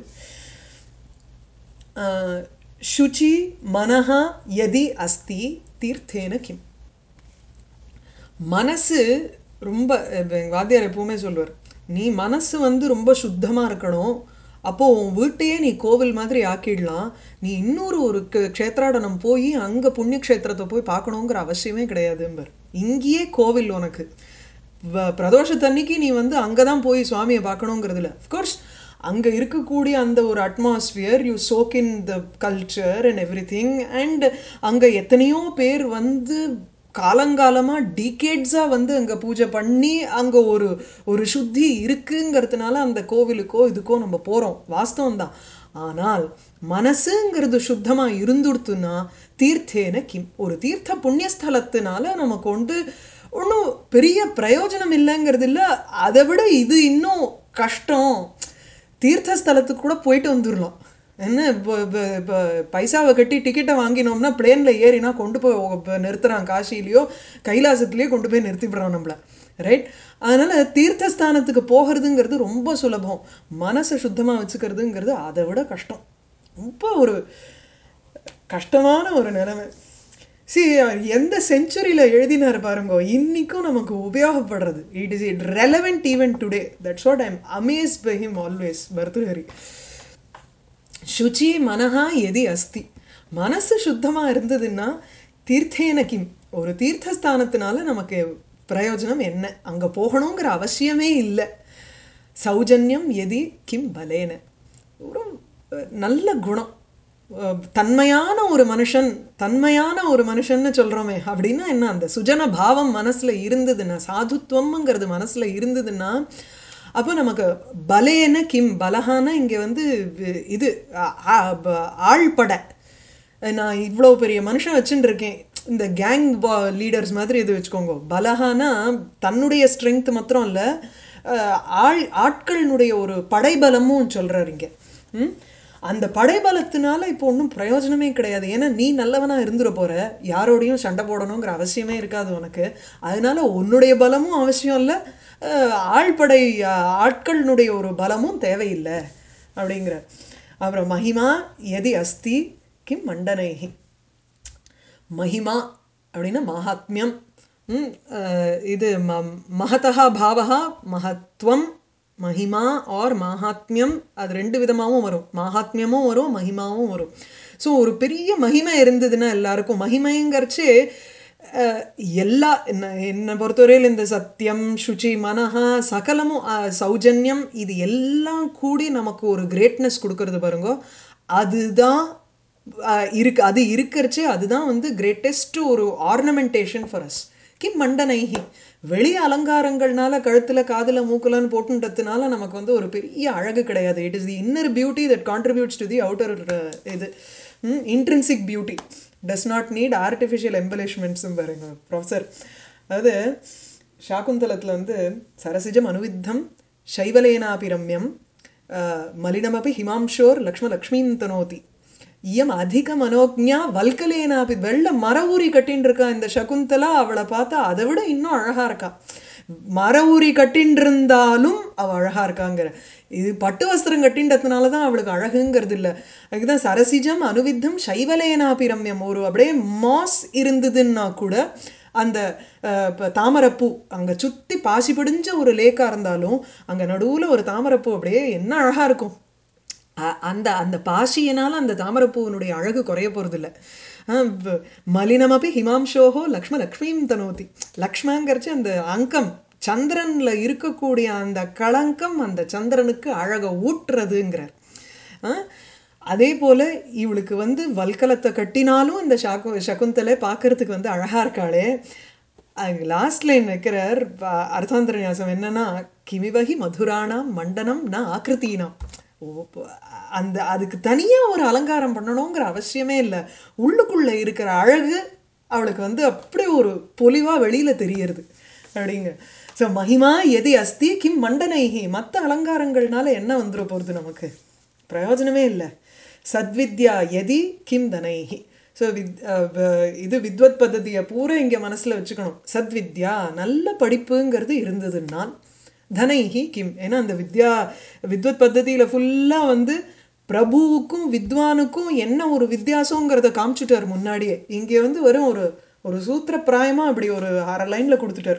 சுச்சி மனஹா யதி அஸ்தி தீர்த்தேன கிம் மனசு ரொம்ப இப்ப எங்க வாத்தியார் எப்பவுமே சொல்லுவார் நீ மனசு வந்து ரொம்ப சுத்தமாக இருக்கணும் அப்போ உன் வீட்டையே நீ கோவில் மாதிரி ஆக்கிடலாம் நீ இன்னொரு ஒரு க- க்ஷேத்ராடனம் போய் அங்கே புண்ணிய க்ஷேத்திரத்தை போய் பார்க்கணுங்கிற அவசியமே கிடையாதும்பர் இங்கேயே கோவில் உனக்கு வ- பிரதோஷத்தன்னைக்கு நீ வந்து அங்கே தான் போய் சுவாமியை பார்க்கணுங்கிறதுல அஃப்கோர்ஸ் அங்கே இருக்கக்கூடிய அந்த ஒரு atmosphere you soak in the culture and everything and அங்கே எத்தனையோ பேர் வந்து காலங்காலமாக டீகேட்ஸாக வந்து அங்கே பூஜை பண்ணி அங்கே ஒரு ஒரு சுத்தி இருக்குங்கிறதுனால அந்த கோவிலுக்கோ இதுக்கோ நம்ம போகிறோம் வாஸ்தவம் தான் ஆனால் மனசுங்கிறது சுத்தமாக இருந்துடுத்துன்னா தீர்த்தேன கிம் ஒரு தீர்த்த புண்ணியஸ்தலத்தினால நமக்கு வந்து ஒன்றும் பெரிய பிரயோஜனம் இல்லைங்கிறது இல்லை அதை விட இது இன்னும் கஷ்டம் தீர்த்தஸ்தலத்துக்கு கூட போயிட்டு வந்துடலாம் என்ன இப்போ இப்போ இப்போ பைசாவை கட்டி டிக்கெட்டை வாங்கினோம்னா பிளேனில் ஏறினா கொண்டு போய் இப்போ நிறுத்துறான் காசிலேயோ கைலாசத்துலேயோ கொண்டு போய் நிறுத்திவிடுறான் நம்மளை ரைட் அதனால் தீர்த்தஸ்தானத்துக்கு போகிறதுங்கிறது ரொம்ப சுலபம் மனசை சுத்தமாக வச்சுக்கிறதுங்கிறது அதை விட கஷ்டம் ரொம்ப ஒரு கஷ்டமான ஒரு நிலைமை சி எந்த செஞ்சுரியில் எழுதினார் பாருங்க இன்னைக்கும் நமக்கு உபயோகப்படுறது it is it relevant even today that's what I'm amaze by him always Bhartrihari சுச்சி மனஹா எதி அஸ்தி மனசு சுத்தமாக இருந்ததுன்னா தீர்த்தேன கிம் ஒரு தீர்த்தஸ்தானத்தினால நமக்கு பிரயோஜனம் என்ன அங்கே போகணுங்கிற அவசியமே இல்லை சௌஜன்யம் எதி கிம் பலேன ஒரு அஹ், நல்ல குணம் அஹ், தன்மையான ஒரு மனுஷன் தன்மையான ஒரு மனுஷன்னு சொல்கிறோமே அப்படின்னா என்ன அந்த சுஜன பாவம் மனசில் இருந்ததுன்னா சாதுத்வம்ங்கிறது மனசில் இருந்ததுன்னா அப்போ நமக்கு பலேன கிம் பலஹான இங்கே வந்து வி- இது ஆ- ஆ- ப- ஆள்படை நான் இவ்வளோ பெரிய மனுஷன் வச்சுட்டு இருக்கேன் இந்த கேங் லீடர்ஸ் மாதிரி இது வச்சுக்கோங்க பலஹானா தன்னுடைய ஸ்ட்ரென்த் மாத்திரம் இல்லை ஆள் ஆட்களினுடைய ஒரு படைபலமும் சொல்கிறார் இங்கே ம்? அந்த படைபலத்தினால இப்போ ஒன்றும் பிரயோஜனமே கிடையாது ஏன்னா நீ நல்லவனா இருந்துட போற யாரோடையும் சண்டை போடணுங்கிற அவசியமே இருக்காது உனக்கு அதனால உன்னுடைய பலமும் அவசியம் இல்லை அஹ், ஆழ்படை அஹ், ஆட்களினுடைய ஒரு பலமும் தேவையில்லை அப்படிங்கிற அப்புறம் மகிமா எதி அஸ்தி கிம் மண்டனைஹி மகிமா அப்படின்னா மகாத்மியம் ம், அஹ், இது ம மகதா பாவகா மகத்துவம் மகிமா ஆர் மகாத்மியம் அது ரெண்டு விதமாகவும் வரும் மகாத்மியமும் வரும் மகிமாவும் வரும் ஸோ ஒரு பெரிய மகிமை இருந்ததுன்னா எல்லாருக்கும் மகிமைங்கிறச்சு அஹ், எல்லா என்ன என்னை பொறுத்தவரையில் இந்த சத்தியம் சுச்சி மனஹா சகலமும் அஹ், சௌஜன்யம் இது எல்லாம் கூடி நமக்கு ஒரு கிரேட்னஸ் கொடுக்கறது பாருங்க அதுதான் அஹ், இருக்கு அது இருக்கிறச்சே அதுதான் வந்து கிரேட்டஸ்ட் ஒரு ஆர்னமெண்டேஷன் ஃபார் அஸ் கிம் மண்டனைஹி வெளி அலங்காரங்கள்னால கழுத்துல காதுல மூக்குலன்னு போட்டுன்றதுனால நமக்கு வந்து ஒரு பெரிய அழகு கிடையாது it is the inner beauty that contributes to the outer இது intrinsic beauty does not need artificial எம்பலிஷ்மெண்ட்ஸும் பாருங்க ப்ரொஃபஸர் அதாவது சாகுந்தலத்தில் வந்து சரசிஜம் அனுவித்தம் சைவலேனாபி ரம்யம் அஹ், மலினமபி ஹிமாம்ஷோர் லக்ஷ்ம லக்ஷ்மீம் தனோதி இயம் அதிக மனோஜா வல்கலேனாபி வெள்ள மர ஊறி கட்டின்னு இருக்கா இந்த சகுந்தலா அவளை பார்த்தா அதை விட இன்னும் அழகா இருக்கா மர ஊறி கட்டின்னு இருந்தாலும் அவ அழகா இருக்காங்கிற இது பட்டு வஸ்திரம் கட்டின்றதுனால தான் அவளுக்கு அழகுங்கிறது இல்லை அதுக்குதான் சரசிஜம் அனுவித்தம் சைவலேனாபி ரம்யம் ஒரு அப்படியே மாஸ் இருந்ததுன்னா கூட அந்த அஹ், இப்ப தாமரைப்பூ அங்கே சுற்றி பாசி பிடிஞ்ச ஒரு லேக்காக இருந்தாலும் அங்கே நடுவில் ஒரு தாமரைப்பூ அப்படியே என்ன அழகாக இருக்கும் அ- அந்த அந்த பாஷியினால அந்த தாமரைப்பூவினுடைய அழகு குறைய போகிறதில்ல மலினமபி ஹிமாம்ஷோஹோ லக்ஷ்ம லக்ஷ்மீம் தனோதி லக்ஷ்மங்கிறச்சு அந்த அங்கம் சந்திரன்ல இருக்கக்கூடிய அந்த களங்கம் அந்த சந்திரனுக்கு அழகை ஊட்டுறதுங்கிறார் ஆ? அதே போல இவளுக்கு வந்து வல்கலத்தை கட்டினாலும் இந்த ஷாக்கு சகுந்தலை பார்க்கறதுக்கு வந்து அழகா இருக்காளே லாஸ்ட் லைன் வைக்கிறார் ப- அர்த்தாந்தர நியாசம் என்னன்னா கிமிவகி மதுராணாம் மண்டனம் ந ஆக்கிருத்தீனாம் ஓ, ப- அந்த அதுக்கு தனியா ஒரு அலங்காரம் பண்ணணுங்கிற அவசியமே இல்லை உள்ளுக்குள்ள இருக்கிற அழகு அவளுக்கு வந்து அப்படி ஒரு பொலிவா வெளியில தெரியறது அப்படிங்க ஸோ மகிமா எதி அஸ்தி கிம் மண்டனைஹி மற்ற அலங்காரங்கள்னால என்ன வந்துட போகிறது நமக்கு பிரயோஜனமே இல்லை சத்வித்யா எதி கிம் தனைஹி ஸோ வித் அஹ் வ- இது வித்வத் பद्धதியை பூரா இங்கே மனசில் வச்சுக்கணும் சத்வித்யா நல்ல படிப்புங்கிறது இருந்ததுன்னால் தனைஹி கிம் ஏன்னா அந்த வித்யா வித்வத் பद्धதியில் ஃபுல்லாக வந்து பிரபுவுக்கும் வித்வானுக்கும் என்ன ஒரு வித்தியாசங்கிறத காமிச்சிட்டார் முன்னாடியே இங்கே வந்து வெறும் ஒரு ஒரு சூத்திரப்பிராயமாக அப்படி ஒரு அரை லைனில் கொடுத்துட்டார்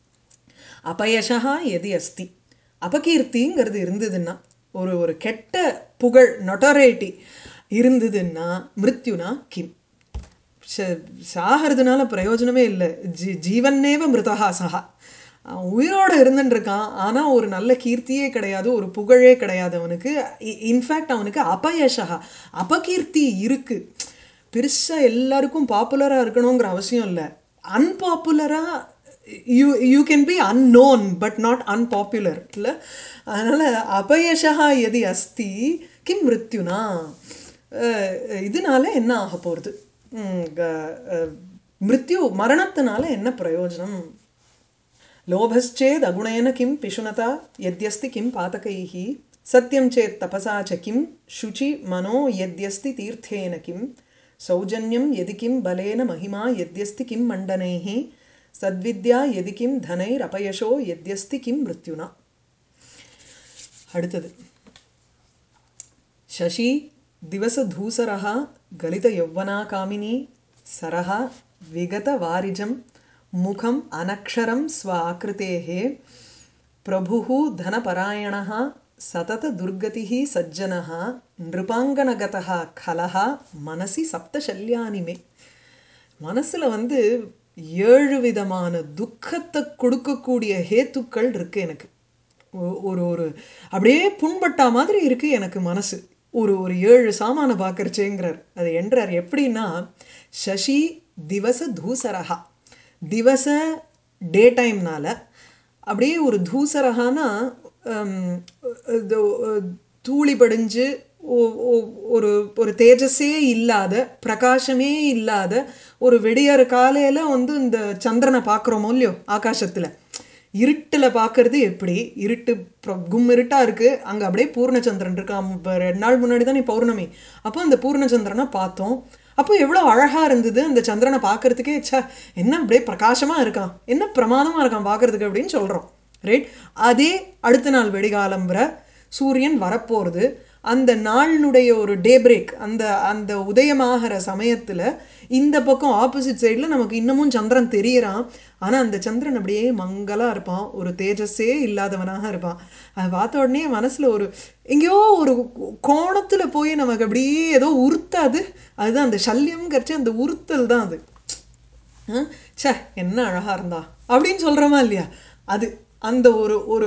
அபயசா எதி அஸ்தி அபகீர்த்திங்கிறது இருந்ததுன்னா ஒரு ஒரு கெட்ட புகழ் நொட்டரேட்டி இருந்ததுன்னா மிருத்யுனா கிம் ச- சாகிறதுனால பிரயோஜனமே இல்லை ஜீ ஜீவன்னேவ மிருதகா சஹா அவன் உயிரோட இருந்துட்டு இருக்கான் ஆனால் ஒரு நல்ல கீர்த்தியே கிடையாது ஒரு புகழே கிடையாது அவனுக்கு இன்ஃபேக்ட் அவனுக்கு அபயசா அபகீர்த்தி இருக்கு பெருசாக எல்லாருக்கும் பாப்புலராக இருக்கணுங்கிற அவசியம் இல்லை அன்பாப்புலராக you you can be unknown but not unpopular இல்லை அதனால் அபயசா எதி அஸ்தி கிம் மிருத்யுனா அஹ் இதனால என்ன ஆக போகிறது மிருத்யு மரணத்தினால என்ன பிரயோஜனம் லோபश्चेद् अगुणेन किं पिशुनता यद्यस्ति किं पातकैः सत्यं चेत् तपसा च किं शुचि मनो यद्यस्ति तीर्थेन किं सौजन्यं यदि किं बलेन महिमा यद्यस्ति किं मण्डनैः सद्विद्या यदि किं धनैरपयशो यद्यस्ति किं मृत्युना அடுத்தது शशी दिवसधूसरः गलितयौवनाकामिनी सरः विगतवारिजं मुखम् अनक्षरं स्व आकृतेः प्रभुः धनपरायणः सततदुर्गतिः सज्जनः नृपाङ्गनगतः खलः मनसि सप्तशल्यानि मे மனசுல வந்து ஏழு விதமான துக்கத்தை கொடுக்கக்கூடிய ஹேத்துக்கள் இருக்கு எனக்கு ஒ- ஒரு ஒரு அப்படியே புண்பட்டா மாதிரி இருக்கு எனக்கு மனசு ஒரு ஒரு ஏழு சாமான பார்க்கறச்சேங்கிறார் அது என்றார் எப்படின்னா சசி திவச தூசரகா திவச டே டைம்னால அப்படியே ஒரு தூசரகானா ஹம், இது, அஹ், தூளி படிஞ்சு ஒ- ஒ- ஒரு ஒரு தேஜஸே இல்லாத பிரகாசமே இல்லாத ஒரு விடியற காலையில் வந்து இந்த சந்திரனை பார்க்குறோமோ இல்லையோ ஆகாசத்தில் இருட்டில் பார்க்கறது எப்படி இருட்டு அப்புறம் கும் இருட்டாக இருக்குது அங்கே அப்படியே பூர்ணச்சந்திரன் இருக்கான் இப்ப ரெண்டு நாள் முன்னாடி தான் பௌர்ணமி அப்போ அந்த பூர்ணச்சந்திரனை பார்த்தோம் அப்போ எவ்வளோ அழகாக இருந்தது அந்த சந்திரனை பார்க்கறதுக்கே ச்சே என்ன அப்படியே பிரகாசமாக இருக்கான் என்ன பிரமாதமாக இருக்கான் பார்க்கறதுக்கு அப்படின்னு சொல்கிறோம் ரைட் அதே அடுத்த நாள் வெடிகாலம்புற சூரியன் வரப்போகிறது அந்த நாளினுடைய ஒரு டே பிரேக் அந்த அந்த உதயமாகிற சமயத்தில் இந்த பக்கம் ஆப்போசிட் சைடில் நமக்கு இன்னமும் சந்திரன் தெரியறான் ஆனால் அந்த சந்திரன் அப்படியே மங்கலாக இருப்பான் ஒரு தேஜஸே இல்லாதவனாக இருப்பான் அதை பார்த்த உடனே மனசில் ஒரு எங்கேயோ ஒரு கோணத்தில் போய் நமக்கு அப்படியே ஏதோ உறுத்தாது அதுதான் அந்த சல்யம்ங்கிறச்சு அந்த உறுத்தல் தான் அது ஆ, ச்சே என்ன அழகா இருந்தா அப்படின்னு சொல்கிறோமா இல்லையா அது அந்த ஒரு ஒரு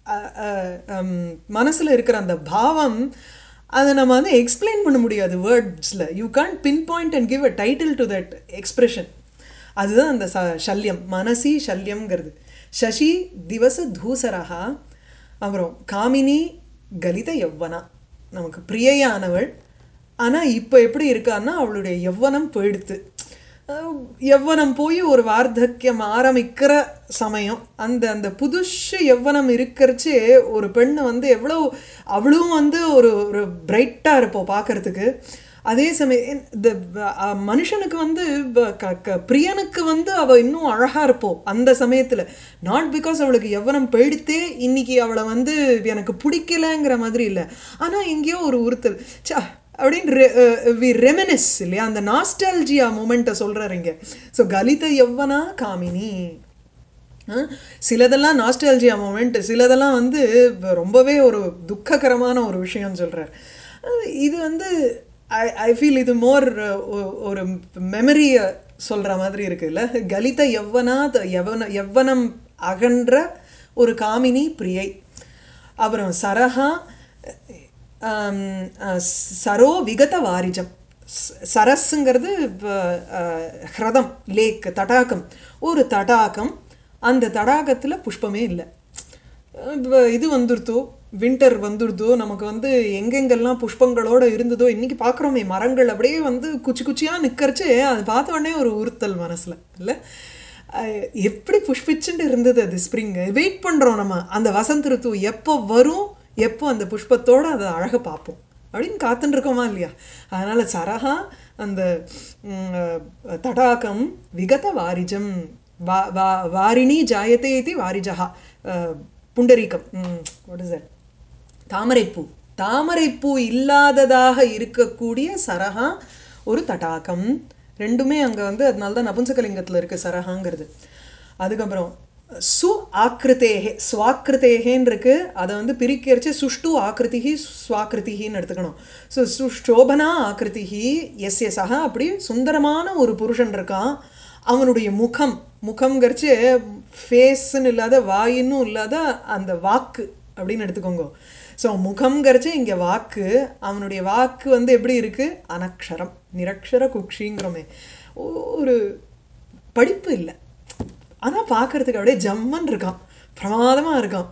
மனசில் இருக்கிற அந்த பாவம் அதை நம்ம வந்து எக்ஸ்பிளைன் பண்ண முடியாது வேர்ட்ஸில் you can't pinpoint and give a title to that expression அதுதான் அந்த ச சல்யம் மனசி சல்யம்ங்கிறது சசி திவச தூசரஹா அப்புறம் காமினி கலித யவ்வனா நமக்கு பிரியையானவள் ஆனால் இப்போ எப்படி இருக்கான்னா அவளுடைய யவ்வனம் போயிடுத்து அஹ் யவ்வனம் போய் ஒரு வார்த்தக்கியம் ஆரம்பிக்கிற சமயம் அந்த அந்த புதுசு யவ்வனம் இருக்கிறச்சே ஒரு பெண்ணை வந்து எவ்வளோ அவளும் வந்து ஒரு ஒரு பிரைட்டாக இருப்போம் பார்க்கறதுக்கு அதே சமயம் இந்த அஹ், மனுஷனுக்கு வந்து வ- க- க- பிரியனுக்கு வந்து அவ இன்னும் அழகா இருப்போம் அந்த சமயத்துல நாட் பிகாஸ் அவளுக்கு எவ்வனம் போயிடுத்தே இன்னைக்கு அவளை வந்து எனக்கு பிடிக்கலங்கிற மாதிரி இல்லை ஆனா எங்கேயோ ஒரு உறுத்தல் ச்சா அப்படின்னு வி ரெமினிஸ் இல்லையா அந்த நாஸ்டால்ஜியா மூமெண்ட்டை சொல்றாரு இங்க ஸோ கலித யவ்வனா காமினி ஆ, சிலதெல்லாம் நாஸ்டாலஜியா மூமெண்ட் சிலதெல்லாம் வந்து வ- ரொம்பவே ஒரு துக்ககரமான ஒரு விஷயம் சொல்கிறார் இது வந்து ஐ ஐ ஃபீல் இது மோர் ஒரு மெமரியை சொல்கிற மாதிரி இருக்குல்ல கலித யவ்வனா த- யவன யவ்வனம் அகன்ற ஒரு காமினி பிரியை அப்புறம் சரஹா ஆம், அஹ், சரோ விகத வாரிஜம் ஸ்- சரஸ்ங்கிறது வ- அஹ், ஹ்ரதம் லேக் தடாகம் ஒரு தடாகம் அந்த தடாகத்தில் புஷ்பமே இல்லை இப்ப இது வந்துருத்தோ வின்டர் வந்துடுதோ நமக்கு வந்து எங்கெங்கெல்லாம் புஷ்பங்களோட இருந்ததோ இன்னைக்கு பார்க்குறோமே மரங்கள் அப்படியே வந்து குச்சி குச்சியாக நிற்கறச்சு அது பார்த்த உடனே ஒரு உறுத்தல் மனசில் இல்லை அஹ் எப்படி புஷ்பிச்சுட்டு இருந்தது அது ஸ்ப்ரிங் வெயிட் பண்ணுறோம் நம்ம அந்த வசந்த ருத்து எப்போ வரும் எப்போ அந்த புஷ்பத்தோட அதை அழகை பார்ப்போம் அப்படின்னு காத்துட்டு இருக்கோமா இல்லையா அதனால சரஹா அந்த ம், அஹ், தடாகம் விகத வாரிஜம் வா வா வாரிணி ஜாயத்தே இது வாரிஜா அஹ், புண்டரீகம் வாட் இஸ் தட் தாமரைப்பூ தாமரைப்பூ இல்லாததாக இருக்கக்கூடிய சரஹா ஒரு தடாகம் ரெண்டுமே அங்கே வந்து அதனால தான் நபும்சகலிங்கத்தில் இருக்குது சரஹாங்கிறது அதுக்கப்புறம் சு ஆக்கிருத்தேகே ஸ்வாக்கிருத்தேகேன்னு இருக்கு அதை வந்து பிரிக்கிறச்சு சுஷ்டு ஆக்கிருதிகி ஸ்வாக்கிருதிகின்னு எடுத்துக்கணும் ஸோ சுஷோபனா ஆக்கிருதிகி எஸ் எஸ் சஹா அப்படி சுந்தரமான ஒரு புருஷன் இருக்கான் அவனுடைய முகம் முகம்ங்கிறச்சு ஃபேஸ்ன்னு இல்லாத வாயின்னும் இல்லாத அந்த வாக்கு அப்படின்னு எடுத்துக்கோங்க ஸோ முகம்ங்கிறச்சு இங்கே வாக்கு அவனுடைய வாக்கு வந்து எப்படி இருக்கு அனக்ஷரம் நிரக்ஷர குக்ஷிங்கிறோமே ஒரு படிப்பு இல்லை ஆனால் பார்க்கறதுக்கு அப்படியே ஜம்மன் இருக்கான் பிரமாதமாக இருக்கான்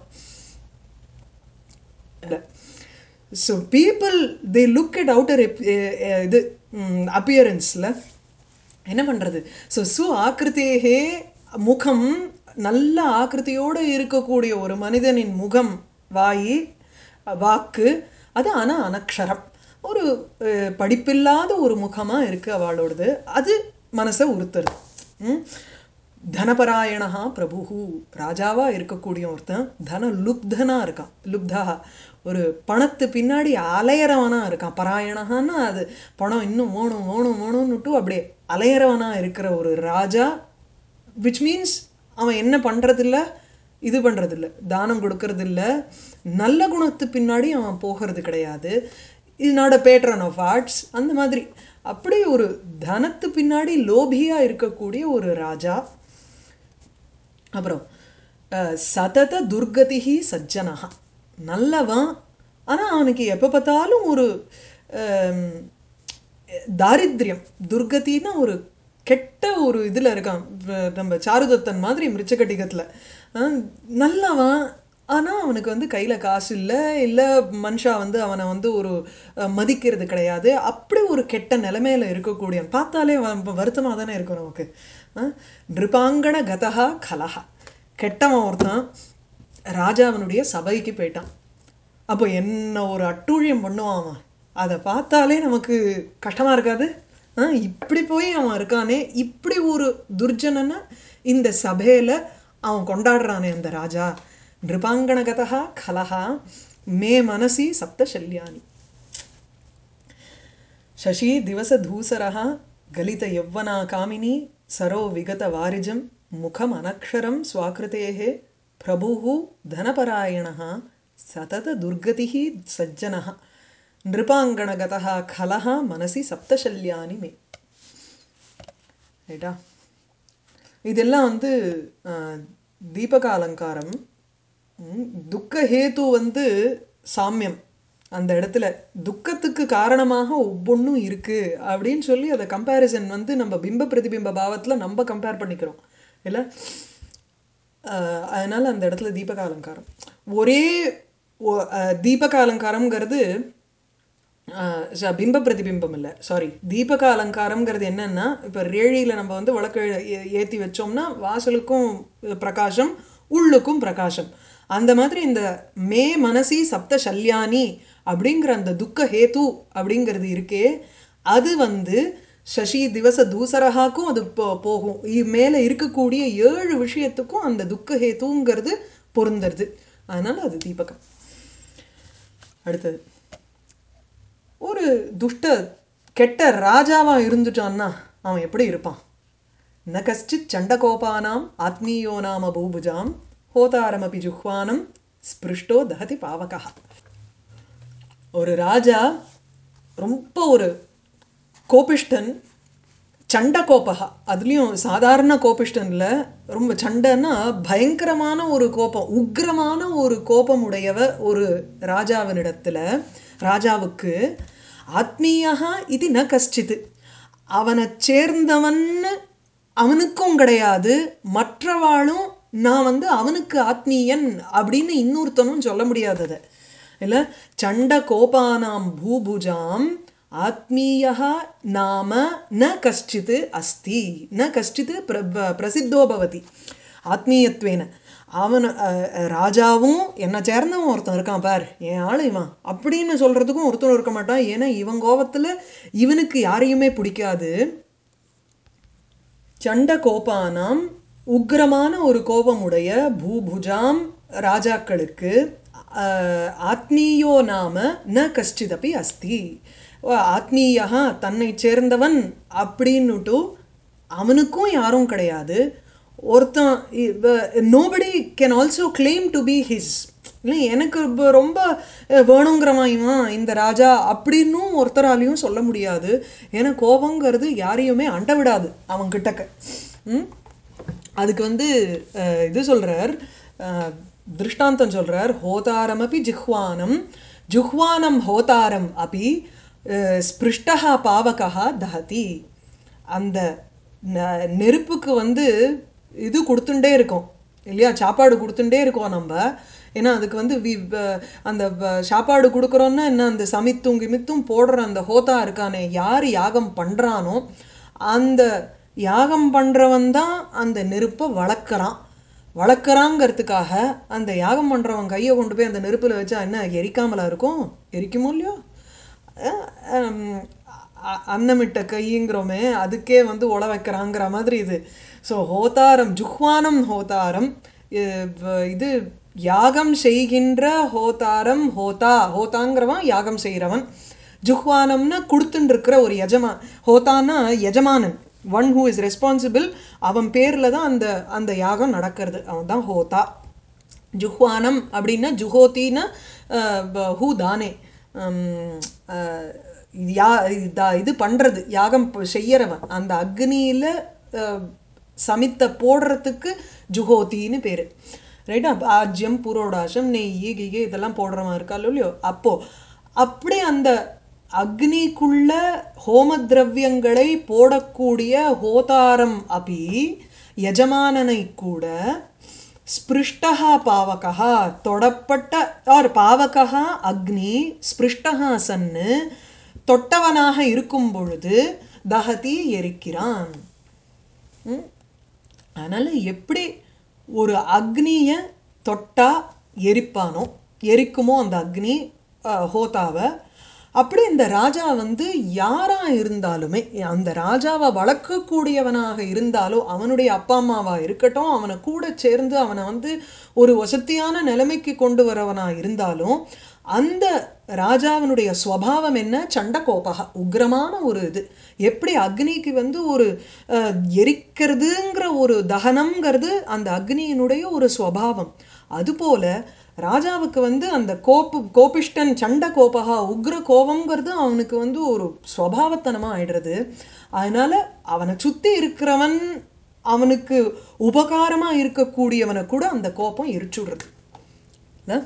so people they look at outer இது அப்பியரன்ஸில் என்ன பண்ணுறது ஸோ சு ஆக்கிருத்தேகே முகம் நல்ல ஆக்கிருத்தியோடு இருக்கக்கூடிய ஒரு மனிதனின் முகம் வாயி வாக்கு அது ஆனால் அனக்ஷரம் ஒரு அஹ், படிப்பில்லாத ஒரு முகமாக இருக்குது அவளோடது அது மனசை உறுத்துறது ம்? தனபராயணா பிரபுஹு ராஜாவாக இருக்கக்கூடிய ஒருத்தன் தன லுப்தனாக இருக்கான் லுப்தா ஒரு பணத்து பின்னாடி அலையறவனா இருக்கான் பராயணகான்னா அது பணம் இன்னும் வேணும் வேணும் வேணும்னுட்டு அப்படியே அலையறவனா இருக்கிற ஒரு ராஜா விச் மீன்ஸ் அவன் என்ன பண்ணுறதில்ல இது பண்ணுறதில்ல தானம் கொடுக்கறதில்ல நல்ல குணத்து பின்னாடி அவன் போகிறது கிடையாது இது not a patron of arts அந்த மாதிரி அப்படி ஒரு தனத்து பின்னாடி லோபியாக இருக்கக்கூடிய ஒரு ராஜா அப்புறம் அஹ், சதத துர்கதிஹி சஜ்ஜனஹா நல்லவன் ஆனால் அவனுக்கு எப்போ பார்த்தாலும் ஒரு அம், தாரித்ரியம் துர்கதின்னா ஒரு கெட்ட ஒரு இதில் இருக்கான் வ- நம்ம சாருதத்தன் மாதிரி மிருச்சகட்டிகத்தில் நல்லவன் ஆனால் அவனுக்கு வந்து கையில் காசு இல்லை இல்லை மனுஷா வந்து அவனை வந்து ஒரு அஹ், மதிக்கிறது கிடையாது அப்படி ஒரு கெட்ட நிலைமையில இருக்கக்கூடியவன் பார்த்தாலே வருத்தமாக தானே இருக்கும் நமக்கு அஹ், நிருபாங்கண கதஹா கலஹா கெட்டவன் ஒருத்தன் ராஜாவினுடைய சபைக்கு போயிட்டான் அப்போ என்ன ஒரு அட்டூழியம் பண்ணுவான் அவன் அதை பார்த்தாலே நமக்கு கஷ்டமாக இருக்காது ஆ இப்படி போய் அவன் இருக்கானே இப்படி ஒரு துர்ஜனனை இந்த சபையில் அவன் கொண்டாடுறானே அந்த ராஜா நிருபாங்கணகதா கலஹா மே மனசி சப்தசல்யானி शशी दिवसधूसरः गलितयौवना कामिनी सरो विगतवारिजं मुखमनक्षरं स्वाकृतेः प्रभुः धनपरायणः सततदुर्गतिः सज्जनः नृपाङ्गणगतः खलः मनसि सप्तशल्यानि मे ரைட்டா இதெல்லாம் வந்து அஹ், தீபக அலங்காரம் ம், துக்க ஹேத்து வந்து சாமியம் அந்த இடத்துல துக்கத்துக்கு காரணமாக ஒவ்வொன்றும் இருக்கு அப்படின்னு சொல்லி அதை கம்பேரிசன் வந்து நம்ம பிம்ப பிரதிபிம்ப பாவத்தில் நம்ம கம்பேர் பண்ணிக்கிறோம் இல்லை அஹ், அதனால அந்த இடத்துல தீபக அலங்காரம் ஒரே ஒ- அஹ், தீபக அலங்காரம்ங்கிறது ஆஹ் ச- பிம்ப பிரதிபிம்பம் இல்லை சாரி தீபக அலங்காரம்ங்கிறது என்னன்னா இப்போ ரேழியில் நம்ம வந்து விளக்கு ஏ- ஏத்தி வச்சோம்னா வாசலுக்கும் பிரகாசம் உள்ளுக்கும் பிரகாசம் அந்த மாதிரி இந்த மே மனசி சப்த சல்யானி அப்படிங்கிற அந்த துக்க ஹேத்து அப்படிங்கிறது இருக்கே அது வந்து சசி திவச தூசரகாக்கும் அது போ போகும் இ- மேலே இருக்கக்கூடிய ஏழு விஷயத்துக்கும் அந்த துக்க ஹேத்துங்கிறது பொருந்துறது அதனால அது தீபகம் அடுத்தது ஒரு துஷ்ட கெட்ட ராஜாவா இருந்துட்டான்னா அவன் எப்படி இருப்பான் ந கஷ்டித் சண்டகோபானாம் ஆத்மீயோ நாம பூபுஜாம் ஹோதாரமபி ஜுஹ்வானம் ஸ்பிருஷ்டோ தஹதி பாவகா ஒரு ராஜா ரொம்ப ஒரு கோபிஷ்டன் சண்ட கோபகா அதுலேயும் சாதாரண கோபிஷ்டன் இல்லை ரொம்ப சண்டைன்னா பயங்கரமான ஒரு கோபம் உக்கிரமான ஒரு கோபம் உடையவ ஒரு ராஜாவினிடத்துல ராஜாவுக்கு ஆத்மீயா இது ந கஷ்டித்து அவனை சேர்ந்தவன்னு அவனுக்கும் கிடையாது மற்றவாளும் நான் வந்து அவனுக்கு ஆத்மீயன் அப்படின்னு இன்னொருத்தனும் சொல்ல முடியாதது இல்லை சண்ட கோபானாம் பூபுஜாம் ஆத்மீயா நாம ந கஷ்டித் அஸ்தி ந கஷ்டித் பிர பிரசித்தோ பவதி ஆத்மீயத்வேன அவன் அஹ், அஹ், ராஜாவும் என்னை சேர்ந்தவன் ஒருத்தன் இருக்கான் பார் என் ஆளு இவன் அப்படின்னு சொல்கிறதுக்கும் ஒருத்தன் இருக்க மாட்டான் ஏன்னா இவன் கோபத்தில் இவனுக்கு யாரையுமே பிடிக்காது சண்ட கோபானாம் உக்கிரமான ஒரு கோபமுடைய பூபுஜாம் ராஜாக்களுக்கு அஹ், ஆத்மீயோ நாம ந கஷ்டிதப்பி அஸ்தி ஆத்மீயா தன்னை சேர்ந்தவன் அப்படின்னுட்டு அவனுக்கும் யாரும் கிடையாது ஒருத்தன் nobody can also claim to be his இல்லை எனக்கு இப்ப ரொம்ப அஹ், வேணுங்கிறவன் இவன் இந்த ராஜா அப்படின்னும் ஒருத்தராலையும் சொல்ல முடியாது ஏன்னா கோபங்கிறது யாரையுமே அண்ட விடாது அவன் கிட்டக்க ம்? அதுக்கு வந்து அஹ், இது சொல்றார் அஹ், திருஷ்டாந்தம் சொல்றார் ஹோதாரமபி ஜிஹ்வானம் ஜுஹ்வானம் ஹோதாரம் அபி அஹ், ஸ்பிருஷ்டஹா பாவகா தஹதி அந்த ந- நெருப்புக்கு வந்து இது கொடுத்துட்டே இருக்கோம் இல்லையா சாப்பாடு கொடுத்துட்டே இருக்கோம் நம்ம ஏன்னா அதுக்கு வந்து வி வ- அந்த வ- சாப்பாடு கொடுக்குறோன்னா என்ன அந்த சமித்தும் கிமித்தும் போடுற அந்த ஹோதா இருக்கானே யார் யாகம் பண்ணுறானோ அந்த யாகம் பண்ணுறவன் தான் அந்த நெருப்பை வளர்க்குறான் வளர்க்குறாங்கிறதுக்காக அந்த யாகம் பண்ணுறவன் கையை கொண்டு போய் அந்த நெருப்பில் வச்சா என்ன எரிக்காமலா இருக்கும் எரிக்குமோ இல்லையோ அஹ் ஹம் அ- அன்னமிட்ட கைங்கிறோமே அதுக்கே வந்து உழ வைக்கிறாங்கிற மாதிரி இது ஸோ ஹோதாரம் ஜுஹ்வானம் ஹோதாரம் இ- வ- இது யாகம் செய்கின்ற ஹோதாரம் ஹோதா ஹோதாங்கிறவன் யாகம் செய்கிறவன் ஜுஹ்வானம்னா கொடுத்துட்டு இருக்கிற ஒரு எஜமா ஹோதான்னா எஜமானன் ஒன் ஹூ இஸ் ரெஸ்பான்சிபிள் அவன் பேரில் தான் அந்த அந்த யாகம் நடக்கிறது அவன் தான் ஹோதா ஜுஹ்வானம் அப்படின்னா ஜுஹோத்தின்னா அஹ், ப- ஹூ தானே ஹம், அஹ், யா இதா- இது பண்ணுறது யாகம் ப- செய்யறவன் அந்த அக்னியில் சமித்த போடுறதுக்கு ஜுஹோத்தின்னு பேர் ரைட்டா ஆஜ்யம் புரோடாசம் நெய் கீகை இதெல்லாம் போடுறவன் இருக்காலோ இல்லையோ அப்போ அப்படி அந்த அக்னிக்குள்ள ஹோம திரவியங்களை போடக்கூடிய ஹோதாரம் அபி எஜமானனை கூட ஸ்பிருஷ்டா பாவகா தொடப்பட்ட ஆர் பாவகா அக்னி ஸ்பிருஷ்டா சன்னு தொட்டவனாக இருக்கும் பொழுது தஹதி எரிக்கிறான் ம்? அதனால எப்படி ஒரு அக்னியை தொட்டா எரிப்பானோ எரிக்குமோ அந்த அக்னி அஹ், ஹோதாவை அப்படி இந்த ராஜா வந்து யாரா இருந்தாலுமே அந்த ராஜாவை வளர்க்கக்கூடியவனாக இருந்தாலும் அவனுடைய அப்பா அம்மாவா இருக்கட்டும் அவனை கூட சேர்ந்து அவனை வந்து ஒரு வசதியான நிலைமைக்கு கொண்டு வரவனா இருந்தாலும் அந்த ராஜாவினுடைய ஸ்வபாவம் என்ன சண்ட கோபகா உக்ரமான ஒரு இது எப்படி அக்னிக்கு வந்து ஒரு அஹ், எரிக்கிறதுங்கிற ஒரு தகனம்ங்கிறது அந்த அக்னியினுடைய ஒரு ஸ்வபாவம் அதுபோல ராஜாவுக்கு வந்து அந்த கோப்பு கோபிஷ்டன் சண்ட கோபகா உக்ர கோபம்ங்கிறது அவனுக்கு வந்து ஒரு ஸ்வபாவத்தனமாக ஆயிடுறது அதனால அவனை சுற்றி இருக்கிறவன் அவனுக்கு உபகாரமாக இருக்கக்கூடியவனை கூட அந்த கோபம் எரிச்சுடுறது இல்லை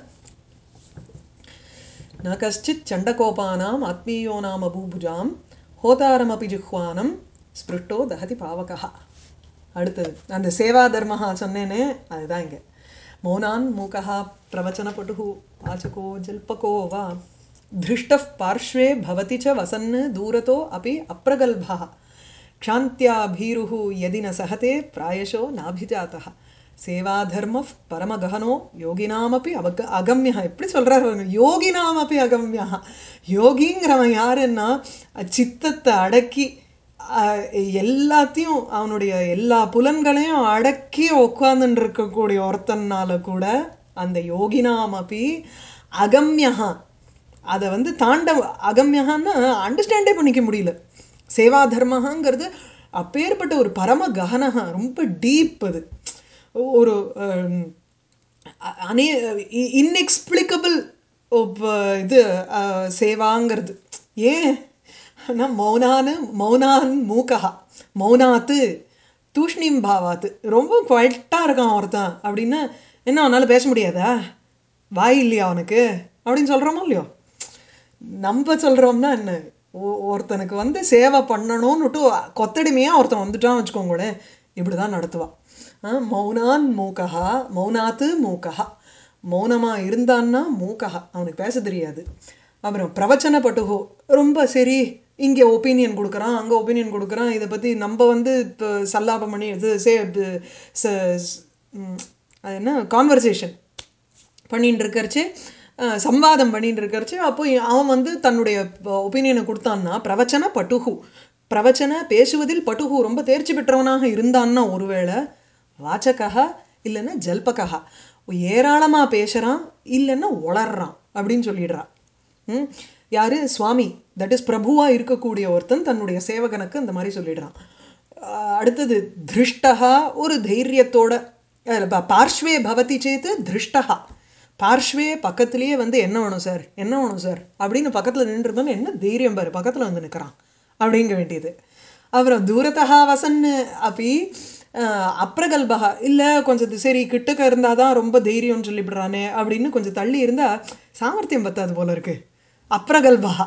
न कश्चित् चण्डकोपानाम् आत्मीयो नाम भूभुजां होतारमपि जिह्वानं ஸ்பிருஷ்டோ தகதி பாவகா அடுத்தது அந்த சேவா தர்மஹா சொன்னேனே அதுதான் இங்கே மௌனான் மூகா பிரவச்சனபட்டு வாச்சகோ ஜல்பகோ வா धृष्टः पार्श्वे भवति च वसन् दूरतो अपि अप्रगल्भः क्षान्त्या भीरुः यदि न सहते प्रायशो नाभिजातः சேவாதர்ம பரமகனோ யோகினாமப்பி அவக அகம்யா எப்படி சொல்கிறார் யோகினாமப்பி அகம்யா யோகிங்கிறவன் யாருன்னா சித்தத்தை அடக்கி அஹ், எல்லாத்தையும் அவனுடைய எல்லா புலன்களையும் அடக்கி உட்காந்துட்டு இருக்கக்கூடிய ஒருத்தனால கூட அந்த யோகினாமப்பி அகம்யா அதை வந்து தாண்ட அகம்யகான்னு அண்டர்ஸ்டாண்டே பண்ணிக்க முடியல சேவா தர்மங்கிறது அப்பேற்பட்ட ஒரு பரம ககனகா ரொம்ப டீப் அது ஒரு ஹம், அ- அனே இன்எக்ஸ்பிளிக்கபிள் இது அஹ், சேவாங்கிறது ஏன் ஆனால் மௌனானு மௌனான் மூக்கா மௌனாத்து தூஷ்ணிம் பாவாத்து ரொம்ப குவைட்டாக இருக்கான் ஒருத்தன் அப்படின்னா என்ன அவனால் பேச முடியாதா வாய் இல்லையா அவனுக்கு அப்படின்னு சொல்கிறோமோ இல்லையோ நம்ம சொல்கிறோம்னா என்ன ஒ- ஒருத்தனுக்கு வந்து சேவை பண்ணணும்னுட்டு கொத்தடிமையாக ஒருத்தன் வந்துட்டான் வச்சுக்கோங்களேன் இப்படி தான் நடத்துவான் ஆ, மௌனான் மூக்கஹா மௌனாத்து மூக்கஹா மௌனமாக இருந்தான்னா மூக்கஹா அவனுக்கு பேச தெரியாது அப்புறம் பிரவச்சன பட்டுகோ ரொம்ப சரி இங்கே ஒப்பீனியன் கொடுக்குறான் அங்கே ஒப்பீனியன் கொடுக்குறான் இதை பற்றி நம்ம வந்து இப்போ சல்லாபம் பண்ணி இது சே இது ச- ஸ்- ம், அது என்ன கான்வர்சேஷன் பண்ணிட்டு இருக்கறச்சு அஹ், சம்வாதம் பண்ணிட்டு இருக்கறச்சு அப்போ அவன் வந்து தன்னுடைய ஒப்பீனியனை கொடுத்தான்னா பிரவச்சன பட்டுகு பிரவச்சன பேசுவதில் பட்டுகு ரொம்ப தேர்ச்சி பெற்றவனாக இருந்தான்னா ஒருவேளை வாச்சகா இல்லைன்னா ஜல்பகா ஏராளமாக பேசுகிறான் இல்லைன்னா உளர்றான் அப்படின்னு சொல்லிடுறான் ம் யாரு சுவாமி தட் இஸ் பிரபுவாக இருக்கக்கூடிய ஒருத்தன் தன்னுடைய சேவகனுக்கு அந்த மாதிரி சொல்லிடுறான் அஹ், அடுத்தது திருஷ்டகா ஒரு தைரியத்தோட அஹ், ப- பார்ஷ்வே பவதி சேத்து திருஷ்டகா பார்ஷ்வே பக்கத்துலேயே வந்து என்ன வேணும் சார் என்ன வேணும் சார் அப்படின்னு பக்கத்தில் நின்றுருந்தோன்னு என்ன தைரியம் பாரு பக்கத்தில் வந்து நிற்கிறான் அப்படிங்க வேண்டியது அப்புறம் தூரத்தகா வசன்னு அப்படி அப்ரகல்பகா இல்லை கொஞ்சம் இது சரி கிட்டக்க இருந்தால் தான் ரொம்ப தைரியம்னு சொல்லிவிடுறானே அப்படின்னு கொஞ்சம் தள்ளி இருந்தால் சாமர்த்தியம் பத்தாது போல இருக்கு அப்ரகல்பகா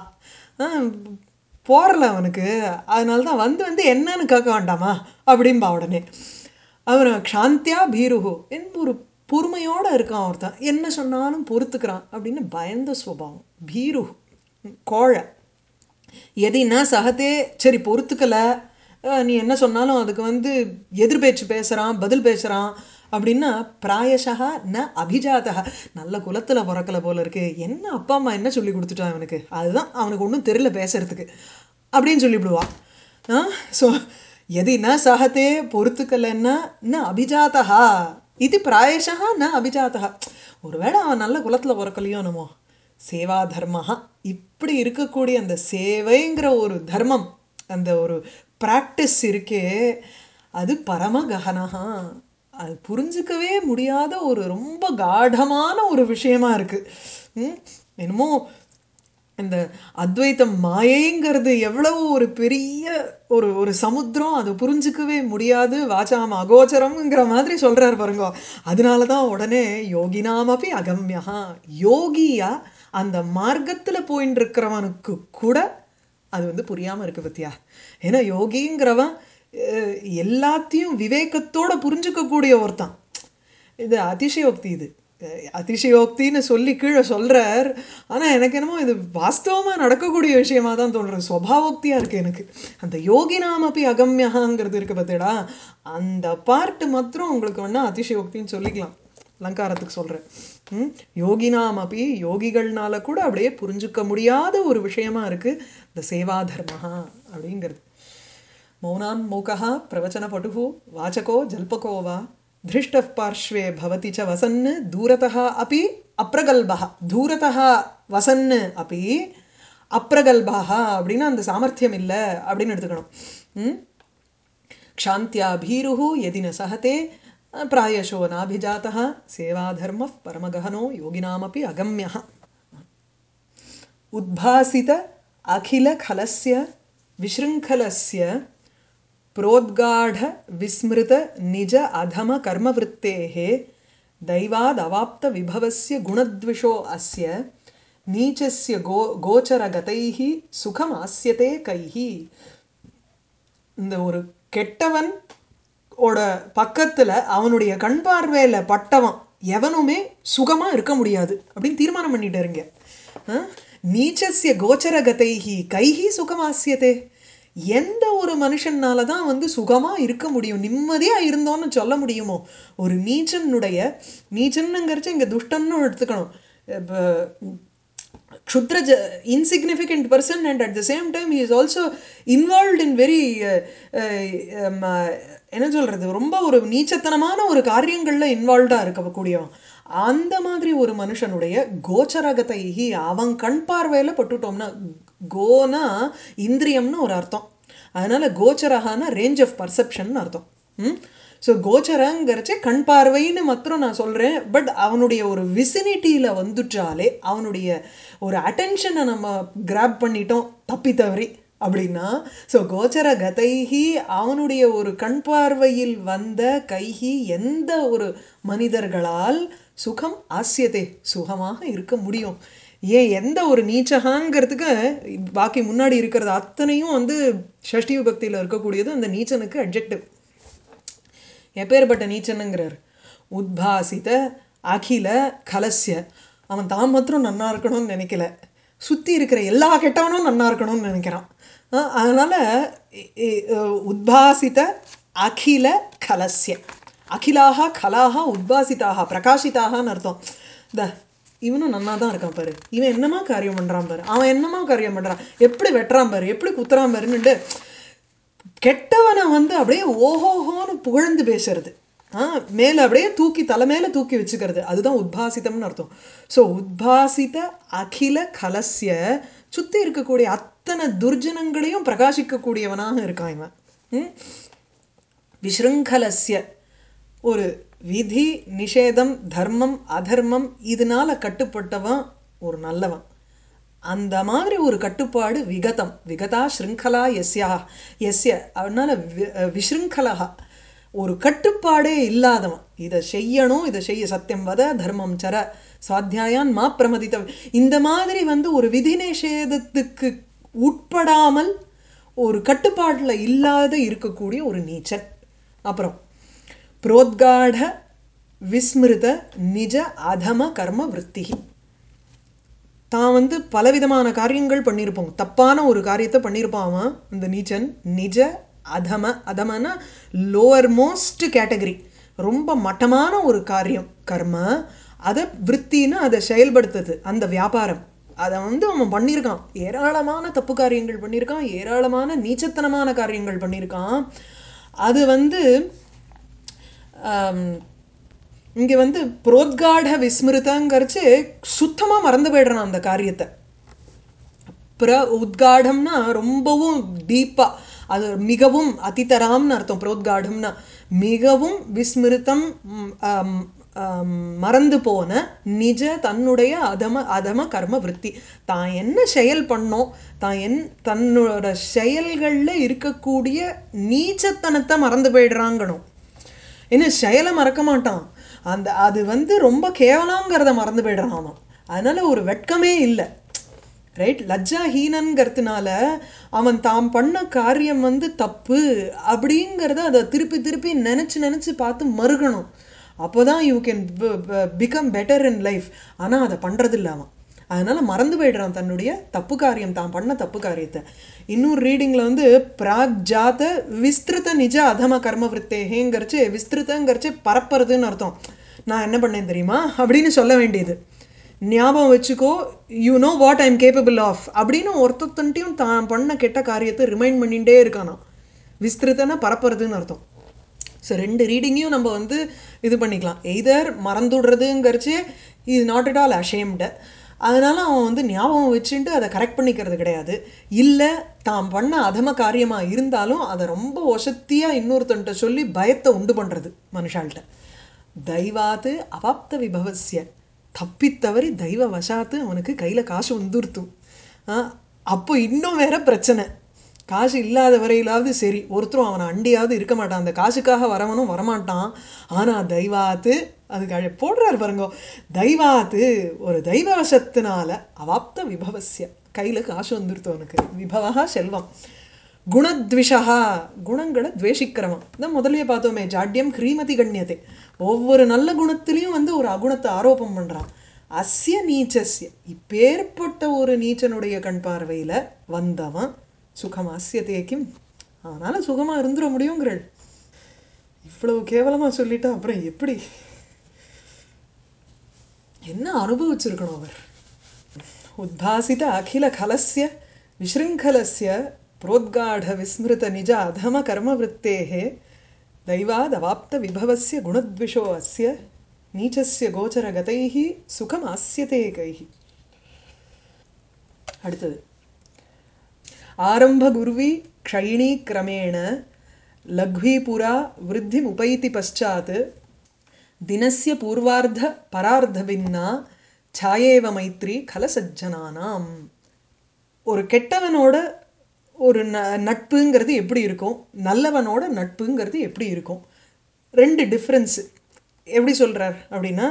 போறல அவனுக்கு அதனால தான் வந்து வந்து என்னன்னு கேட்க வேண்டாமா அப்படின்பா உடனே அவன் க்ஷாந்தியா பீருகு என் ஒரு பொறுமையோட இருக்கான் ஒருத்தன் என்ன சொன்னாலும் பொறுத்துக்கிறான் அப்படின்னு பயந்த சுபாவம் பீரு கோழை எதினா சகத்தே சரி பொறுத்துக்கல அஹ், நீ என்ன சொன்னாலும் அதுக்கு வந்து எதிர்பேச்சு பேசுகிறான் பதில் பேசுகிறான் அப்படின்னா பிராயசா ந அபிஜாதா நல்ல குலத்தில் பிறக்கல போல இருக்கு என்ன அப்பா அம்மா என்ன சொல்லி கொடுத்துட்டான் அவனுக்கு அதுதான் அவனுக்கு ஒன்றும் தெரியல பேசுறதுக்கு அப்படின்னு சொல்லிவிடுவான் ஸோ எதி ந சகத்தே பொறுத்துக்கலன்னா ந அபிஜாதா இது பிராயசா ந அபிஜாதா ஒருவேளை அவன் நல்ல குலத்தில் பிறக்கலையோ என்னமோ சேவா தர்மஹா இப்படி இருக்கக்கூடிய அந்த சேவைங்கிற ஒரு தர்மம் அந்த ஒரு ப்ராக்டிஸ் இருக்கே அது பரம ககனஹா அது புரிஞ்சுக்கவே முடியாத ஒரு ரொம்ப காடமான ஒரு விஷயமா இருக்கு ம், என்னமோ இந்த அத்வைத்தம் மாயைங்கிறது எவ்வளவு ஒரு பெரிய ஒரு ஒரு சமுத்திரம் அதை புரிஞ்சுக்கவே முடியாது வாச்சாம அகோச்சரம்ங்கிற மாதிரி சொல்றார் பாருங்க அதனால தான் உடனே யோகினாமப்பி அகம்யா யோகியா அந்த மார்க்கத்தில் போயின்னு இருக்கிறவனுக்கு கூட அது வந்து புரியாமல் இருக்கு பத்தியா ஏன்னா யோகிங்கிறவன் அஹ், எல்லாத்தையும் விவேகத்தோட புரிஞ்சுக்கக்கூடிய ஒருத்தன் இது அதிசயோக்தி இது அஹ் அதிசயோக்தின்னு சொல்லி கீழே சொல்றார் ஆனா எனக்கு என்னமோ இது வாஸ்தவமா நடக்கக்கூடிய விஷயமா தான் தோன்றது சுவாவோக்தியா இருக்கு எனக்கு அந்த யோகினாம் அப்படி அகம்யகாங்கிறது இருக்கு பார்த்தேடா அந்த பார்ட் மாத்திரம் உங்களுக்கு வேணா அதிசயோக்தின்னு சொல்லிக்கலாம் அலங்காரத்துக்கு சொல்றேன் ம் யோகினாம் அப்படி யோகிகள்னால கூட அப்படியே புரிஞ்சுக்க முடியாத ஒரு விஷயமா இருக்கு இந்த சேவா தர்மஹா அப்படிங்கிறது मौनान् मूकः प्रवचनपटुः वाचको जल्पको वा धृष्टः पार्श्वे भवति च वसन् दूरतः अपि अप्रगल्भः दूरतः वसन् अपि அப்ரகல்பாக அப்படின்னா அந்த சாமர்த்தியம் இல்லை அப்படின்னு எடுத்துக்கணும் ம் क्षान्त्या भीरुः यदि न सहते प्रायशो नाभिजातः सेवाधर्मः परमगहनो योगिनामपि अगम्यः उद्भासित अखिलखलस्य विशृङ्खलस्य प्रोद्गाढ विस्मृत निज अधम कर्मवृत्तेः दैवादवाप्त विभवस्य गुणद्विषो अस्य नीचस्य गो गोचरगतैः सुखमास्यते कैः இந்த ஒரு கெட்டவன் ஓட பக்கத்துல அவனுடைய கண் பார்வையில பட்டவன் எவனுமே சுகமா இருக்க முடியாது அப்படின்னு தீர்மானம் பண்ணிட்டாருங்க அஹ்? நீச்சஸ்ய கோச்சரகதைஹி கைஹி சுகமாசியதே எந்த ஒரு மனுஷனால தான் வந்து சுகமா இருக்க முடியும் நிம்மதியா இருந்தோன்னு சொல்ல முடியுமோ ஒரு நீச்சனுடைய நீச்சன்னுங்கிறச்சு இங்க துஷ்டன்னு எடுத்துக்கணும் இப்போ kshutra insignificant person and at the same time he is also involved in very uh, uh, um, uh, என்ன சொல்றது ரொம்ப ஒரு நீச்சத்தனமான ஒரு காரியங்கள்ல இன்வால்வ்டா இருக்கக்கூடியவன் அந்த மாதிரி ஒரு மனுஷனுடைய கோச்சரகதைஹி அவன் கண் பார்வையில பட்டுட்டோம்னா கோனா இந்திரியம்னு ஒரு அர்த்தம் அதனால கோச்சரகான ரேஞ்ச் ஆஃப் பர்செப்ஷன் அர்த்தம் ம் ஸோ கோச்சரங்கிறச்சே கண் பார்வைன்னு மாத்திரம் நான் சொல்கிறேன் பட் அவனுடைய ஒரு விசினிட்டியில் வந்துட்டாலே அவனுடைய ஒரு அட்டென்ஷனை நம்ம கிராப் பண்ணிட்டோம் தப்பி தவறி அப்படின்னா ஸோ கோச்சர கதைஹி அவனுடைய ஒரு கண் பார்வையில் வந்த கைஹி எந்த ஒரு மனிதர்களால் சுகம் ஆசியதே சுகமாக இருக்க முடியும் ஏன் எந்த ஒரு நீச்சகாங்கிறதுக்கு பாக்கி முன்னாடி இருக்கிறது அத்தனையும் வந்து ஷஷ்டி விபக்தியில் இருக்கக்கூடியது அந்த நீச்சனுக்கு அட்ஜெக்டிவ் எப்பேற்பட்ட நீச்சனுங்கிறார் உத்பாசித அகில கலசிய அவன் தான் மாத்திரம் நன்னா இருக்கணும்னு நினைக்கல சுற்றி இருக்கிற எல்லா கெட்டவனும் நன்னா இருக்கணும்னு நினைக்கிறான் அஹ் அதனால இ- இ- உத்பாசித அகில கலசிய அகிலாக கலாக உத்பாசிதாக பிரகாசிதாகன்னு அர்த்தம் இந்த இவனும் நன்னா தான் இருக்கான் பாரு இவன் என்னமா காரியம் பண்றான் பாரு அவன் என்னமா காரியம் பண்றான் எப்படி வெட்டுறான் பாரு எப்படி குத்துறான் பாருன்னுட்டு கெட்டவனை வந்து அப்படியே ஓஹோஹோன்னு புகழ்ந்து பேசுறது ஆ மேலே அப்படியே தூக்கி தலை மேலே தூக்கி வச்சுக்கிறது அதுதான் உத்பாசிதம்னு அர்த்தம் ஸோ உத்பாசித அகில கலசிய சுற்றி இருக்கக்கூடிய அத்தனை துர்ஜனங்களையும் பிரகாசிக்கக்கூடியவனாக இருக்கான் இவன் ம்? விஸ்ருங்கலஸ்ய ஒரு விதி நிஷேதம் தர்மம் அதர்மம் இதனால கட்டுப்பட்டவன் ஒரு நல்லவன் அந்த மாதிரி ஒரு கட்டுப்பாடு விகதம் விகதா ஸ்ருங்கலா எஸ்யா எஸ்ய அதனால வி- விஸ்ருங்கலகா ஒரு கட்டுப்பாடே இல்லாதவன் இதை செய்யணும் இதை செய்ய சத்தியம் வத தர்மம் சர சுவாத்தியாயான் மா பிரமதித்த இந்த மாதிரி வந்து ஒரு விதி நிஷேதத்துக்கு உட்படாமல் ஒரு கட்டுப்பாட்டில் இல்லாத இருக்கக்கூடிய ஒரு நீச்சல் அப்புறம் புரோத்காட விஸ்மிருத நிஜ அதம கர்ம விற்த்திகி தான் வந்து பலவிதமான காரியங்கள் பண்ணியிருப்போம் தப்பான ஒரு காரியத்தை பண்ணியிருப்பான் அவன் இந்த நீச்சன் நிஜ அதம அதமனா லோவர் மோஸ்ட் கேட்டகரி ரொம்ப மட்டமான ஒரு காரியம் கர்ம அதை விற்த்தின்னு அதை செயல்படுத்துது அந்த வியாபாரம் அதை வந்து அவன் பண்ணியிருக்கான் ஏராளமான தப்பு காரியங்கள் பண்ணியிருக்கான் ஏராளமான நீச்சத்தனமான காரியங்கள் பண்ணியிருக்கான் அது வந்து ஆம், இங்க வந்து புரோத்காட விஸ்மிருதங்கிறச்சு சுத்தமா மறந்து போயிடுறான் அந்த காரியத்தை பிர உத்காடம்னா ரொம்பவும் டீப்பா அது மிகவும் அதிதராம்னு அர்த்தம் புரோத்காடம்னா மிகவும் விஸ்மிருதம் ம், ஆம், ஆம், மறந்து போன நிஜ தன்னுடைய அதம அதம கர்ம விருத்தி தான் என்ன செயல் பண்ணோம் தான் என் தன்னோட செயல்களில் இருக்கக்கூடிய நீச்சத்தனத்தை மறந்து போயிடுறாங்கணும் என்ன செயலை மறக்க மாட்டான் அந்த அது வந்து ரொம்ப கேவலங்கிறத மறந்து போயிடுறான் அவன் அதனால ஒரு வெட்கமே இல்லை ரைட் லஜ்ஜா ஹீனன்கிறதுனால அவன் தாம் பண்ண காரியம் வந்து தப்பு அப்படிங்கிறத அதை திருப்பி திருப்பி நினச்சி நினச்சி பார்த்து மறுகணும் அப்போ தான் you can become better in life ஆனால் அதை பண்ணுறது அவன் அதனால மறந்து போயிடுறான் தன்னுடைய தப்பு காரியம் தான் பண்ண தப்பு காரியத்தை இன்னொரு ரீடிங்கில் வந்து பிராக் ஜாத விஸ்திருத நிஜ அதம கர்ம விருத்தேகங்கிறச்சு விஸ்திருத்தங்கிறச்சு பரப்புறதுன்னு அர்த்தம் நான் என்ன பண்ணேன் தெரியுமா அப்படின்னு சொல்ல வேண்டியது ஞாபகம் வச்சுக்கோ you know what I am capable of அப்படின்னு ஒருத்தன்ட்டையும் தான் பண்ண கெட்ட காரியத்தை ரிமைண்ட் பண்ணிகிட்டே இருக்கானா விஸ்திருத்தனா பரப்புறதுன்னு அர்த்தம் ஸோ ரெண்டு ரீடிங்கையும் நம்ம வந்து இது பண்ணிக்கலாம் எய்தர் மறந்துடுறதுங்கிறச்சு is not at all ashamed அதனால அவன் வந்து ஞாபகம் வச்சுட்டு அதை கரெக்ட் பண்ணிக்கிறது கிடையாது இல்லை தான் பண்ண அதம காரியமாக இருந்தாலும் அதை ரொம்ப ஒசத்தியாக இன்னொருத்தன்ட்ட சொல்லி பயத்தை உண்டு பண்ணுறது மனுஷால்கிட்ட தெய்வாத்து அவாப்த விபவசிய தப்பித்தவறி தெய்வ வசாத்து அவனுக்கு கையில் காசு வந்துருத்தும் அப்போ இன்னும் வேற பிரச்சனை காசு இல்லாத வரையிலாவது சரி ஒருத்தரும் அவனை அண்டியாவது இருக்க மாட்டான் அந்த காசுக்காக வரவனும் வரமாட்டான் ஆனால் தெய்வாத்து அதுக்கு அழ போடுறாரு பாருங்க தெய்வாத்து ஒரு தெய்வ வசத்தினால அவாப்த விபவசிய கையில் காசு வந்துருத்து அவனுக்கு விபவா செல்வம் குணத்விஷா குணங்களை துவேஷிக்கிறவன் தான் முதல்லயே பார்த்தோமே ஜாட்யம் ஹ்ரீமதி கண்ணியத்தை ஒவ்வொரு நல்ல குணத்திலையும் வந்து ஒரு அகுணத்தை ஆரோபம் பண்ணுறான் அஸ்ய நீச்சஸ்ய இப்பேற்பட்ட ஒரு நீச்சனுடைய கண் பார்வையில் வந்தவன் சுகம் அஸ்யதேக்கும் அதனால் சுகமாக இருந்துட முடியுங்கிறாள் இவ்வளவு கேவலமாக சொல்லிட்டா அப்புறம் எப்படி என்ன அனுபவிச்சிருக்கணும் அவர் உத்பாசித அகில கலசிய விசிருங்கலசிய புரோத்காட விஸ்மிருத நிஜ அதம கர்மவருத்தேः दैवादवाप्त विभवस्य गुणद्विषो अस्य நீச்சஸ்ய கோச்சரகதைஹி சுகம் ஆசியதே கைஹி அடுத்தது ஆரம்ப குருவி க்ஷயிணி கிரமேண லக்வீபுரா விருத்திமுபைதி பశ్చాத் தினஸ்ய பூர்வார்த்த பரார்த்தபின்னா சாயேவ மைத்ரி கலசஜ்ஜனானாம் ஒரு கெட்டவனோட ஒரு ந நட்புங்கிறது எப்படி இருக்கும் நல்லவனோட நட்புங்கிறது எப்படி இருக்கும் ரெண்டு டிஃப்ரென்ஸு எப்படி சொல்கிறார் அப்படின்னா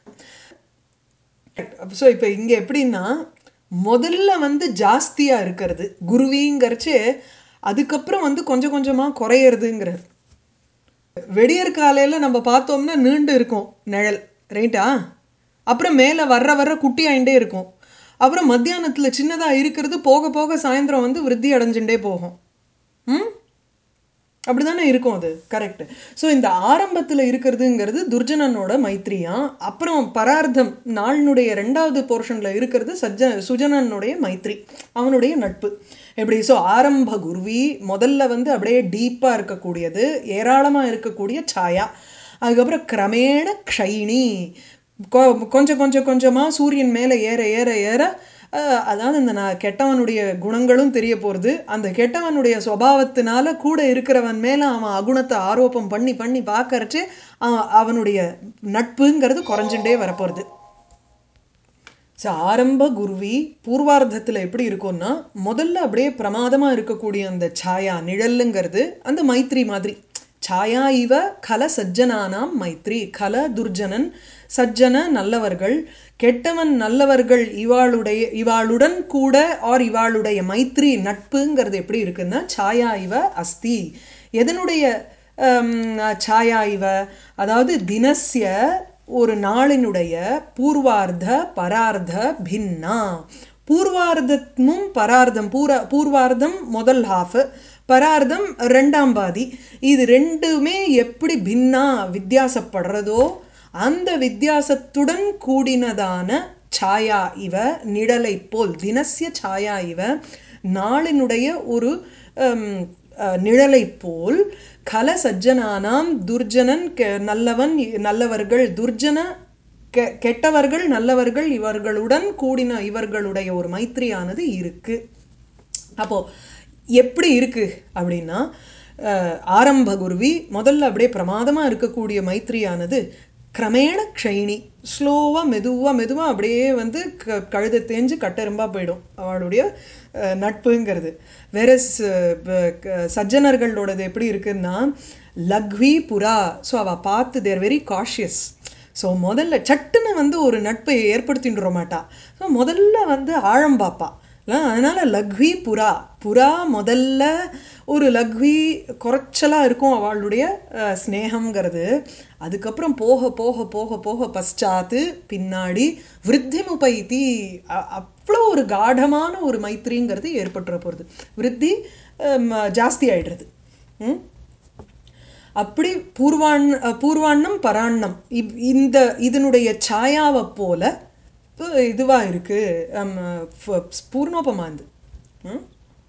ஸோ இப்போ இங்கே எப்படின்னா முதல்ல வந்து ஜாஸ்தியாக இருக்கிறது குருவிங்கிறச்சு அதுக்கப்புறம் வந்து கொஞ்சம் கொஞ்சமாக குறையிறதுங்கிறார் வெடியற் காலையில் நம்ம பார்த்தோம்னா நீண்டு இருக்கும் நிழல் ரைட்டா அப்புறம் மேலே வர்ற வர்ற குட்டி ஆயிண்டே இருக்கும் அப்புறம் மத்தியானத்தில் சின்னதாக இருக்கிறது போக போக சாயந்தரம் வந்து விருத்தி அடைஞ்சுட்டே போகும் ம் அப்படி தானே இருக்கும் அது கரெக்டு ஸோ இந்த ஆரம்பத்தில் இருக்கிறதுங்கிறது துர்ஜனனோட மைத்ரியா அப்புறம் பரார்த்தம் நாளினுடைய ரெண்டாவது போர்ஷனில் இருக்கிறது சஜ்ஜ சுஜனனுடைய மைத்ரி அவனுடைய நட்பு எப்படி ஸோ ஆரம்ப குருவி முதல்ல வந்து அப்படியே டீப்பாக இருக்கக்கூடியது ஏராளமாக இருக்கக்கூடிய சாயா அதுக்கப்புறம் கிரமேண க்ஷைனி கொஞ்சம் கொஞ்சம் கொஞ்சமாக சூரியன் மேலே ஏற ஏற ஏற அதாவது இந்த நான் கெட்டவனுடைய குணங்களும் தெரிய போகிறது அந்த கெட்டவனுடைய சுவாவத்தினால கூட இருக்கிறவன் மேலே அவன் அகுணத்தை ஆரோப்பம் பண்ணி பண்ணி பார்க்கறச்சு அவனுடைய நட்புங்கிறது குறைஞ்சுட்டே வரப்போகிறது ஸோ ஆரம்ப குருவி பூர்வார்த்தத்தில் எப்படி இருக்கும்னா முதல்ல அப்படியே பிரமாதமாக இருக்கக்கூடிய அந்த சாயா நிழல்லுங்கிறது அந்த மைத்ரி மாதிரி சாயா இவ கல சஜ்ஜனானாம் மைத்ரி கல துர்ஜனன் சஜ்ஜன நல்லவர்கள் கெட்டவன் நல்லவர்கள் இவாளுடைய இவாளுடன் கூட ஆர் இவாளுடைய மைத்ரி நட்புங்கிறது எப்படி இருக்குன்னா சாயா இவ அஸ்தி எதனுடைய சாயா இவ அதாவது தினசிய ஒரு நாளினுடைய பூர்வார்த்த பரார்த்த பின்னா பூர்வார்த்தமும் பரார்த்தம் பூர பூர்வார்த்தம் முதல் ஹாஃப் பரார்த்தம் ரெண்டாம் பாதி இது ரெண்டுமே எப்படி பின்னா வித்தியாசப்படுறதோ அந்த வித்தியாசத்துடன் கூடினதான சாயா இவ நிழலை போல் தினசிய சாயா இவ நாளினுடைய ஒரு நிழலை போல் கல சஜ்ஜனானாம் துர்ஜனன் நல்லவன் நல்லவர்கள் துர்ஜன கெ கெட்டவர்கள் நல்லவர்கள் இவர்களுடன் கூடின இவர்களுடைய ஒரு மைத்திரியானது இருக்கு அப்போ எப்படி இருக்கு அப்படின்னா ஆரம்ப குருவி முதல்ல அப்படியே பிரமாதமாக இருக்கக்கூடிய மைத்திரியானது கிரமேண க்ஷைனி ஸ்லோவாக மெதுவாக மெதுவாக அப்படியே வந்து க கழுதை தேஞ்சு கட்டெரும்பாக போயிடும் அவளுடைய நட்புங்கிறது வேற சஜ்ஜனர்களோடது எப்படி இருக்குன்னா லக்வி புறா ஸோ அவள் பார்த்து தேர் வெரி காஷியஸ் ஸோ முதல்ல சட்டுன்னு வந்து ஒரு நட்பை ஏற்படுத்தின்ற மாட்டா ஸோ முதல்ல வந்து ஆழம் பார்ப்பா இல்ல, அதனால லக்வி புறா புறா முதல்ல ஒரு லக்வி குறைச்சலா இருக்கும் அவளுடைய அஹ், ஸ்நேகம்ங்கிறது அதுக்கப்புறம் போக போக போக போக பశ్చాத்து பின்னாடி விருத்தி முபைத்தி அ- அவ்வளோ ஒரு காடமான ஒரு மைத்திரிங்கிறது ஏற்பட்டுற போகிறது விருத்தி ஹம், ஜாஸ்தி ஆயிடுறது ம் அப்படி பூர்வாண் பூர்வாண்ணம் பராண்ணம் இவ்- இந்த இதனுடைய சாயாவை போல அஹ், இதுவா இருக்கு ஹம், ஃப- பூர்ணோபமாந்து ம்?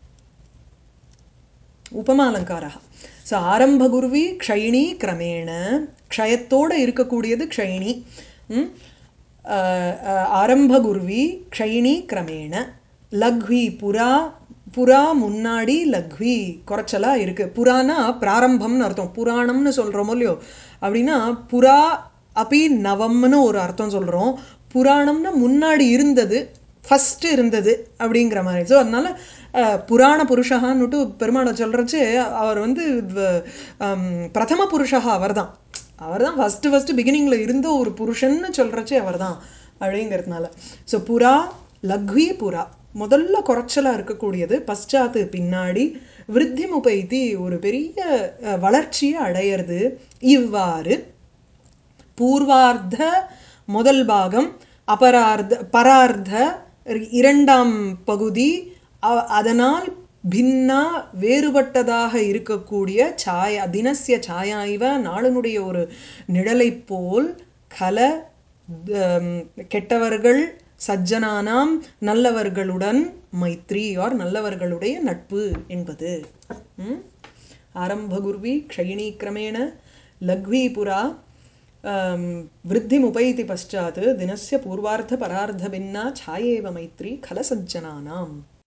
உபமாலங்காரா ஸோ ஆரம்பகுருவி க்ஷயிணி கிரமேண க்ஷயத்தோட இருக்கக்கூடியது க்ஷயிணி ம்? அஹ், அஹ், ஆரம்பகுருவி க்ஷயிணி கிரமேண லக்வி புறா புறா முன்னாடி லக்வி குறைச்சலா இருக்கு புறானா பிராரம்பம்னு அர்த்தம் புராணம்னு சொல்றோமோ இல்லையோ அப்படின்னா புறா அப்படி நவம்னு ஒரு அர்த்தம் சொல்றோம் புராணம்னா முன்னாடி இருந்தது ஃபர்ஸ்ட் இருந்தது அப்படிங்கிற மாதிரி ஸோ அதனால அஹ், புராண புருஷகான்னுட்டு பெருமாளை சொல்கிறச்சு அவர் வந்து வ- ஹம், பிரதம புருஷா அவர் தான் அவர் தான் ஃபஸ்ட்டு ஃபஸ்ட்டு பிகினிங்கில் இருந்த ஒரு புருஷன்னு சொல்கிறச்சு அவர் தான் அப்படிங்கிறதுனால ஸோ புறா லக்வி புறா முதல்ல குறைச்சலாக இருக்கக்கூடியது பశ్చాத்து பின்னாடி விருத்தி முபைத்தி ஒரு பெரிய அஹ், வளர்ச்சியை அடையிறது இவ்வாறு பூர்வார்த்த முதல் பாகம் அபரார்த்த பரார்த்த இரண்டாம் பகுதி அ- அதனால் பின்னா வேறுபட்டதாக இருக்கக்கூடிய சாயா தினசிய சாயா இவ நாளனுடைய ஒரு நிழலைப் போல் கல தம், கெட்டவர்கள் சஜ்ஜனானாம் நல்லவர்களுடன் மைத்ரி ஆர் நல்லவர்களுடைய நட்பு என்பது ம்? ஆரம்பகுர்வி க்ஷயிணி கிரமேண லக்வி புரா वृद्धिमुपैति पश्चात् दिनस्य पूर्वार्धपरार्धभिन्ना छायेव मैत्री खलसज्जनानाम्